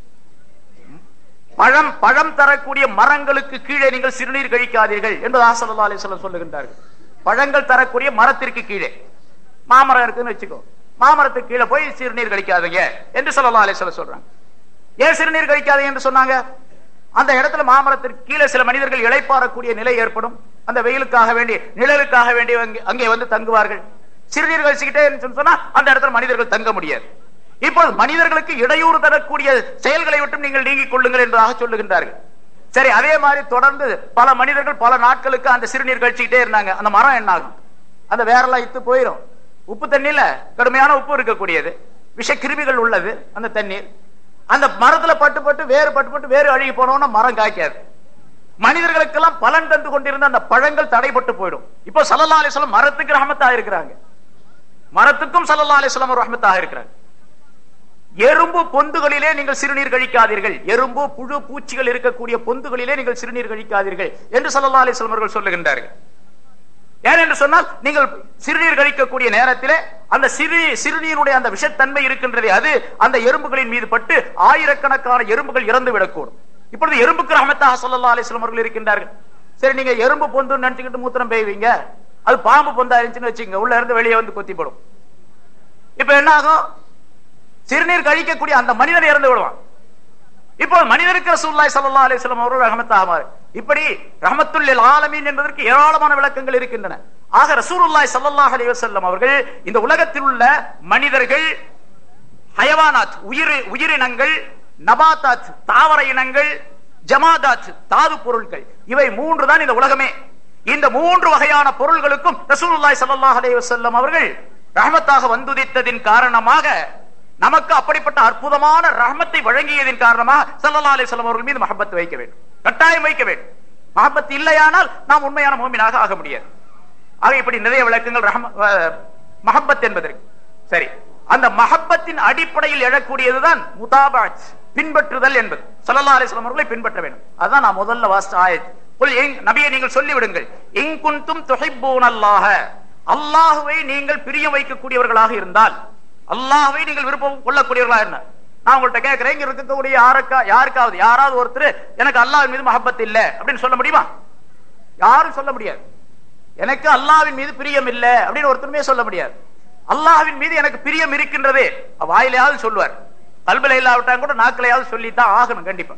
பழம் பழம் தரக்கூடிய மரங்களுக்கு கீழே நீங்கள் சிறுநீர் கழிக்காதீர்கள் என்று ஆசல்லா அலிஸ்லாம் சொல்லுகின்றார்கள் பழங்கள் தரக்கூடிய மரத்திற்கு கீழே மாமரம் இருக்குன்னு வச்சுக்கோ மாமரத்துக்கு கீழே போய் சிறுநீர் கழிக்காதீங்க என்று சொல்லலாம் அலிஸ்லாம் சொல்றாங்க ஏன் சிறுநீர் கழிக்காதீங்க என்று சொன்னாங்க அந்த இடத்துல மாமரத்திற்கு கீழே சில மனிதர்கள் இழைப்பாறக்கூடிய நிலை ஏற்படும் அந்த வெயிலுக்காக வேண்டி நிழலுக்காக வேண்டி அங்கே- அங்கே வந்து தங்குவார்கள் சிறுநீர் கழிச்சுக்கிட்டே இருந்துச்சுன்னு சொன்னா அந்த இடத்துல மனிதர்கள் தங்க முடியாது இப்போது மனிதர்களுக்கு இடையூறு தரக்கூடிய செயல்களை விட்டும் நீங்கள் நீங்கிக் கொள்ளுங்கள் என்பதாக சொல்லுகின்றார்கள் சரி அதே மாதிரி தொடர்ந்து பல மனிதர்கள் பல நாட்களுக்கு அந்த சிறுநீர் கழிச்சுக்கிட்டே இருந்தாங்க அந்த மரம் என்ன ஆகும் அந்த வேரெல்லாம் இத்து போயிடும் உப்பு தண்ணியில கடுமையான உப்பு இருக்கக்கூடியது விஷ கிருமிகள் உள்ளது அந்த தண்ணீர் அந்த மரத்துல பட்டு பட்டு வேறு பட்டு பட்டு வேறு அழுகி போனோம்னா மரம் காய்க்காது மனிதர்களுக்கெல்லாம் பலன் தந்து கொண்டிருந்த அந்த பழங்கள் தடைப்பட்டு போயிடும் இப்போ சல்லல்லா அலிஸ்லாம் மரத்துக்கு ரஹமத்தாக இருக்கிறாங்க மரத்துக்கும் சல்லல்லா அலிஸ்லாம் ரஹமத்தாக இருக்கிறாங்க எறும்பு பொந்துகளிலே நீங்கள் சிறுநீர் கழிக்காதீர்கள் எறும்பு புழு பூச்சிகள் இருக்கக்கூடிய பொந்துகளிலே நீங்கள் சிறுநீர் கழிக்காதீர்கள் என்று சல்லல்லா அலிஸ்லாம் அவர்கள் சொல்லுகின்றார்கள் ஏன் என்று சொன்னால் நீங்கள் சிறுநீர் கழிக்கக்கூடிய நேரத்திலே அந்த சிறு சிறுநீருடைய அந்த விஷத்தன்மை இருக்கின்றதே அது அந்த எறும்புகளின் மீது பட்டு ஆயிரக்கணக்கான எறும்புகள் இறந்து விடக்கூடும் இப்பொழுது எறும்புக்கு ரஹமத்தாக சல்லல்லா அலிஸ்லாம் அவர்கள் இருக்கின்றார்கள் சரி நீங்க எறும்பு பொந்து நினைச்சுக்கிட்டு மூத்திரம் பெய்வீங்க அது பாம்பு பொந்தா இருந்துச்சுன்னு வச்சுங்க உள்ள இருந்து வெளியே வந்து கொத்திப்படும் இப்ப என்ன ஆகும் சிறுநீர் கழிக்கக்கூடிய அந்த மனிதன் இறந்து விடுவான் இப்போ மனிதருக்கு ரசூலுல்லாஹி ஸல்லல்லாஹு அலைஹி வஸல்லம் அவர்கள் ரஹமத்தாகுமாறு இப்படி ரஹமத்துல்லில் ஆலமீன் என்பதற்கு ஏராளமான விளக்கங்கள் இருக்கின்றன ஆக ரசூலுல்லாஹி ஸல்லல்லாஹு அலைஹி வஸல்லம் அவர்கள் இந்த உலகத்தில் உள்ள மனிதர்கள் ஹயவானாத் உயிர் உயிரினங்கள் நபாத்தாத் தாவர இனங்கள் ஜமாதாத் தாது பொருட்கள் இவை மூன்று தான் இந்த உலகமே இந்த மூன்று வகையான பொருள்களுக்கும் ரசூலுல்லாஹி ஸல்லல்லாஹு அலைஹி வஸல்லம் அவர்கள் ரஹமத்தாக வந்துதித்ததின் காரணமாக நமக்கு அப்படிப்பட்ட அற்புதமான ரஹமத்தை வழங்கியதின் காரணமாக ஸல்லல்லாஹு அலைஹி வஸல்லம் அவர்கள் மீது மஹப்பத் வைக்க வேண்டும் கட்டாயம் வைக்க வேண்டும் மஹப்பத் இல்லையானால் நாம் உண்மையான மூமினாக ஆக முடியாது ஆக இப்படி நிறைய விளக்கங்கள் ரஹம அஹ், மஹப்பத் என்பதற்கு சரி அந்த மஹப்பத்தின் அடிப்படையில் எழக்கூடியதுதான் முதாபாத் பின்பற்றுதல் என்பது ஸல்லல்லாஹு அலைஹி வஸல்லம் அவர்களை பின்பற்ற வேண்டும் அதான் நான் முதல்ல வாசிச்ச ஆயத் குல் இன்- நபியை நீங்கள் சொல்லி விடுங்கள் இன் குன்தும் துஹிப்பூனல்லாஹ அல்லாஹ்வை நீங்கள் பிரியம் வைக்கக்கூடியவர்களாக இருந்தால் அல்லாஹ்வை நீங்கள் விருப்பம் கொள்ளக்கூடியவர்களாக இருந்தால் நான் உங்கள்ட்ட கேட்கிறேன் இங்க இருக்கக்கூடிய யாருக்கா யாருக்காவது யாராவது ஒருத்தர் எனக்கு அல்லாஹ்வின் மீது மஹப்பத் இல்ல அப்படின்னு சொல்ல முடியுமா யாரும் சொல்ல முடியாது எனக்கு அல்லாஹ்வின் மீது பிரியம் இல்ல அப்படின்னு ஒருத்தருமே சொல்ல முடியாது அல்லாஹ்வின் மீது எனக்கு பிரியம் இருக்கின்றதே வாயிலையாவது சொல்லுவார் கல்வில இல்லாவிட்டாங்க கூட நாக்கிலையாவது சொல்லித்தான் ஆகணும் கண்டிப்பா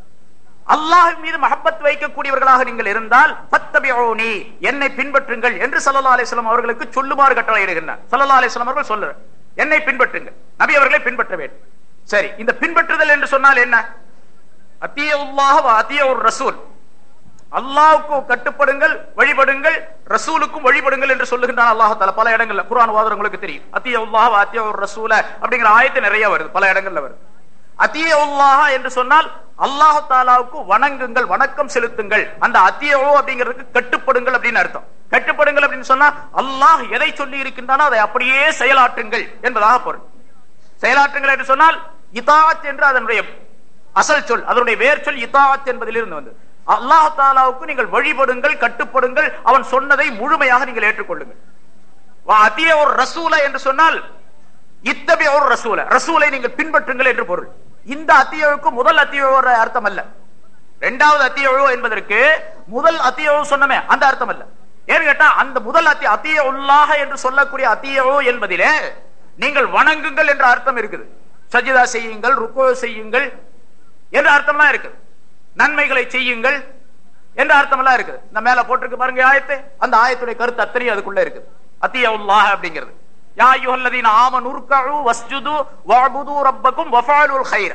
அல்லாஹ் மீது மஹப்பத் வைக்கக்கூடியவர்களாக நீங்கள் இருந்தால் ஃபத்தபிஊனி என்னை பின்பற்றுங்கள் என்று ஸல்லல்லாஹு அலைஹி வஸல்லம் அவர்களுக்கு சொல்லுமாறு கட்டளையிடுகின்றார் ஸல்லல்லாஹு அலைஹி வஸல்லம் அவர்கள் சொல்லுறார் என்னை பின்பற்றுங்கள் நபி அவர்களை பின்பற்ற வேண்டும் சரி இந்த பின்பற்றுதல் என்று சொன்னால் என்ன அத்தியுல்லாஹ் வ அத்தியுர் ரசூல் அல்லாஹ்வுக்கு கட்டுப்படுங்கள் வழிபடுங்கள் ரசூலுக்கும் வழிபடுங்கள் என்று சொல்லுகின்றான் அல்லாஹ் தஆலா பல இடங்கள்ல குர்ஆன் வாதம் உங்களுக்கு தெரியும் அத்தியுல்லாஹ் வ அத்தியுர் ரசூல அப்படிங்கிற ஆயத்து நிறைய வருது பல இடங்கள்ல வருது அத்தியுல்லாஹ் என்று சொன்னால் அல்லாஹ் தாலாவுக்கு வணங்குங்கள் வணக்கம் செலுத்துங்கள் அந்த அத்தியோ அப்படிங்கிறதுக்கு கட்டுப்படுங்கள் அப்படின்னு அர்த்தம் கட்டுப்படுங்கள் அப்படின்னு சொன்னா அல்லாஹ் எதை சொல்லி இருக்கின்றானோ அதை அப்படியே செயலாற்றுங்கள் என்பதாக பொருள் செயலாற்றுங்கள் என்று சொன்னால் இதாத் என்று அதனுடைய அசல் சொல் அதனுடைய வேர் சொல் இதாத் என்பதிலிருந்து வந்தது அல்லாஹ் தாலாவுக்கு நீங்கள் வழிபடுங்கள் கட்டுப்படுங்கள் அவன் சொன்னதை முழுமையாக நீங்கள் ஏற்றுக்கொள்ளுங்கள் வா அத்திய ஒரு ரசூல என்று சொன்னால் இத்தபி ஒரு ரசூல ரசூலை நீங்கள் பின்பற்றுங்கள் என்று பொருள் இந்த அத்தியவுக்கு முதல் அத்தியோட அர்த்தம் அல்ல இரண்டாவது அத்தியோ என்பதற்கு முதல் அத்தியோ சொன்னமே அந்த அர்த்தம் அல்ல ஏன்னு கேட்டா அந்த முதல் அத்திய அத்திய உள்ளாக என்று சொல்லக்கூடிய அத்தியோ என்பதிலே நீங்கள் வணங்குங்கள் என்ற அர்த்தம் இருக்குது சஜிதா செய்யுங்கள் ருக்கோ செய்யுங்கள் என்ற அர்த்தம்லாம் இருக்குது நன்மைகளை செய்யுங்கள் என்ற அர்த்தம் எல்லாம் இருக்குது இந்த மேல போட்டிருக்கு பாருங்க ஆயத்து அந்த ஆயத்துடைய கருத்து அத்தனையும் அதுக்குள்ள இருக்குது அத்திய உள்ளாக அப்படிங்கிறது யா அய்யுஹல்லதீன ஆமனு ருக்கஉ வஸ்ஜுது வஅபுது ரப்பக்கும் வஃபாலுல் கைர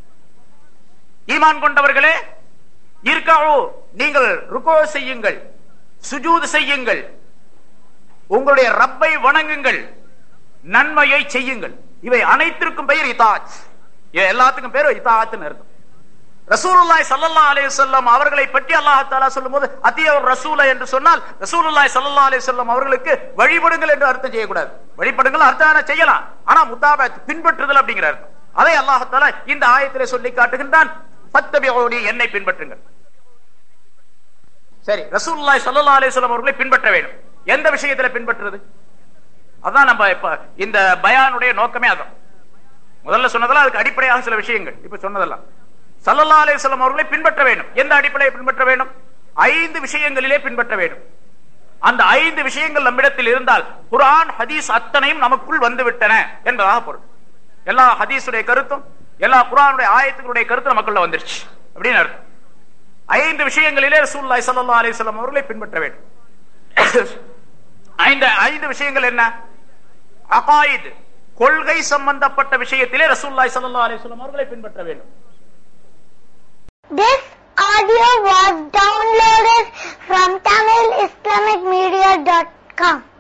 ஈமான் கொண்டவர்களே இருக்கவு நீங்கள் ருக்கோ செய்யுங்கள் சுஜூத் செய்யுங்கள் உங்களுடைய ரப்பை வணங்குங்கள் நன்மையை செய்யுங்கள் இவை அனைத்திற்கும் பெயர் இதாத் இது எல்லாத்துக்கும் பேர் இதாத்னு இருக்கும் ரசூலுல்லாய் ஸல்லல்லாஹு அலைஹி வஸல்லம் அவர்களை பற்றி அல்லாஹ் தஆலா சொல்லும்போது அத்தியவர் ரசூல என்று சொன்னால் ரசூலுல்லாய் ஸல்லல்லாஹு அலைஹி வஸல்லம் அவர்களுக்கு வழிபடுங்கள் என்று அர்த்தம் செய்யக்கூடாது வழிபடுங்கள் அர்த்தம் என்ன செய்யலாம் ஆனா முத்தாபத் பின்பற்றுதல் அப்படிங்கிற அர்த்தம் அதை அல்லாஹ் தஆலா இந்த ஆயத்திலே சொல்லி காட்டுகின்றான் ஃபத்தபிஊனி என்னை பின்பற்றுங்கள் சரி ரசூலுல்லாஹி ஸல்லல்லாஹு அலைஹி வஸல்லம் அவர்களை பின்பற்ற வேண்டும் எந்த விஷயத்துல பின்பற்றுறது அதான் நம்ம இப்ப இந்த பயானுடைய நோக்கமே அதான் முதல்ல சொன்னதெல்லாம் அதுக்கு அடிப்படையாக சில விஷயங்கள் இப்ப சொன்னதெல்லாம் சல்லல்லா அலிஸ்லாம் அவர்களை பின்பற்ற வேண்டும் எந்த அடிப்படையை பின்பற்ற வேண்டும் ஐந்து விஷயங்களிலே பின்பற்ற வேண்டும் அந்த ஐந்து விஷயங்கள் நம்மிடத்தில் இருந்தால் குர்ஆன் ஹதீஸ் அத்தனையும் நமக்குள் வந்து விட்டன என்பதாக பொருள் எல்லா ஹதீஸுடைய கருத்தும் எல்லா குர்ஆனுடைய ஆயத்துக்களுடைய கருத்து நமக்குள்ள வந்துருச்சு அப்படின்னு அர்த்தம் ஐந்து விஷயங்களிலே ரசூலுல்லாஹி ஸல்லல்லாஹு அலைஹி வஸல்லம் அவர்களை பின்பற்ற வேண்டும் ஐந்து ஐந்து விஷயங்கள் என்ன அகாயித் கொள்கை சம்பந்தப்பட்ட விஷயத்திலே ரசூலுல்லாஹி ஸல்லல்லாஹு அலைஹி வஸல்லம் அவர்களை பின்பற்ற வேண்டும் This audio was downloaded from TamilIslamicMedia.com.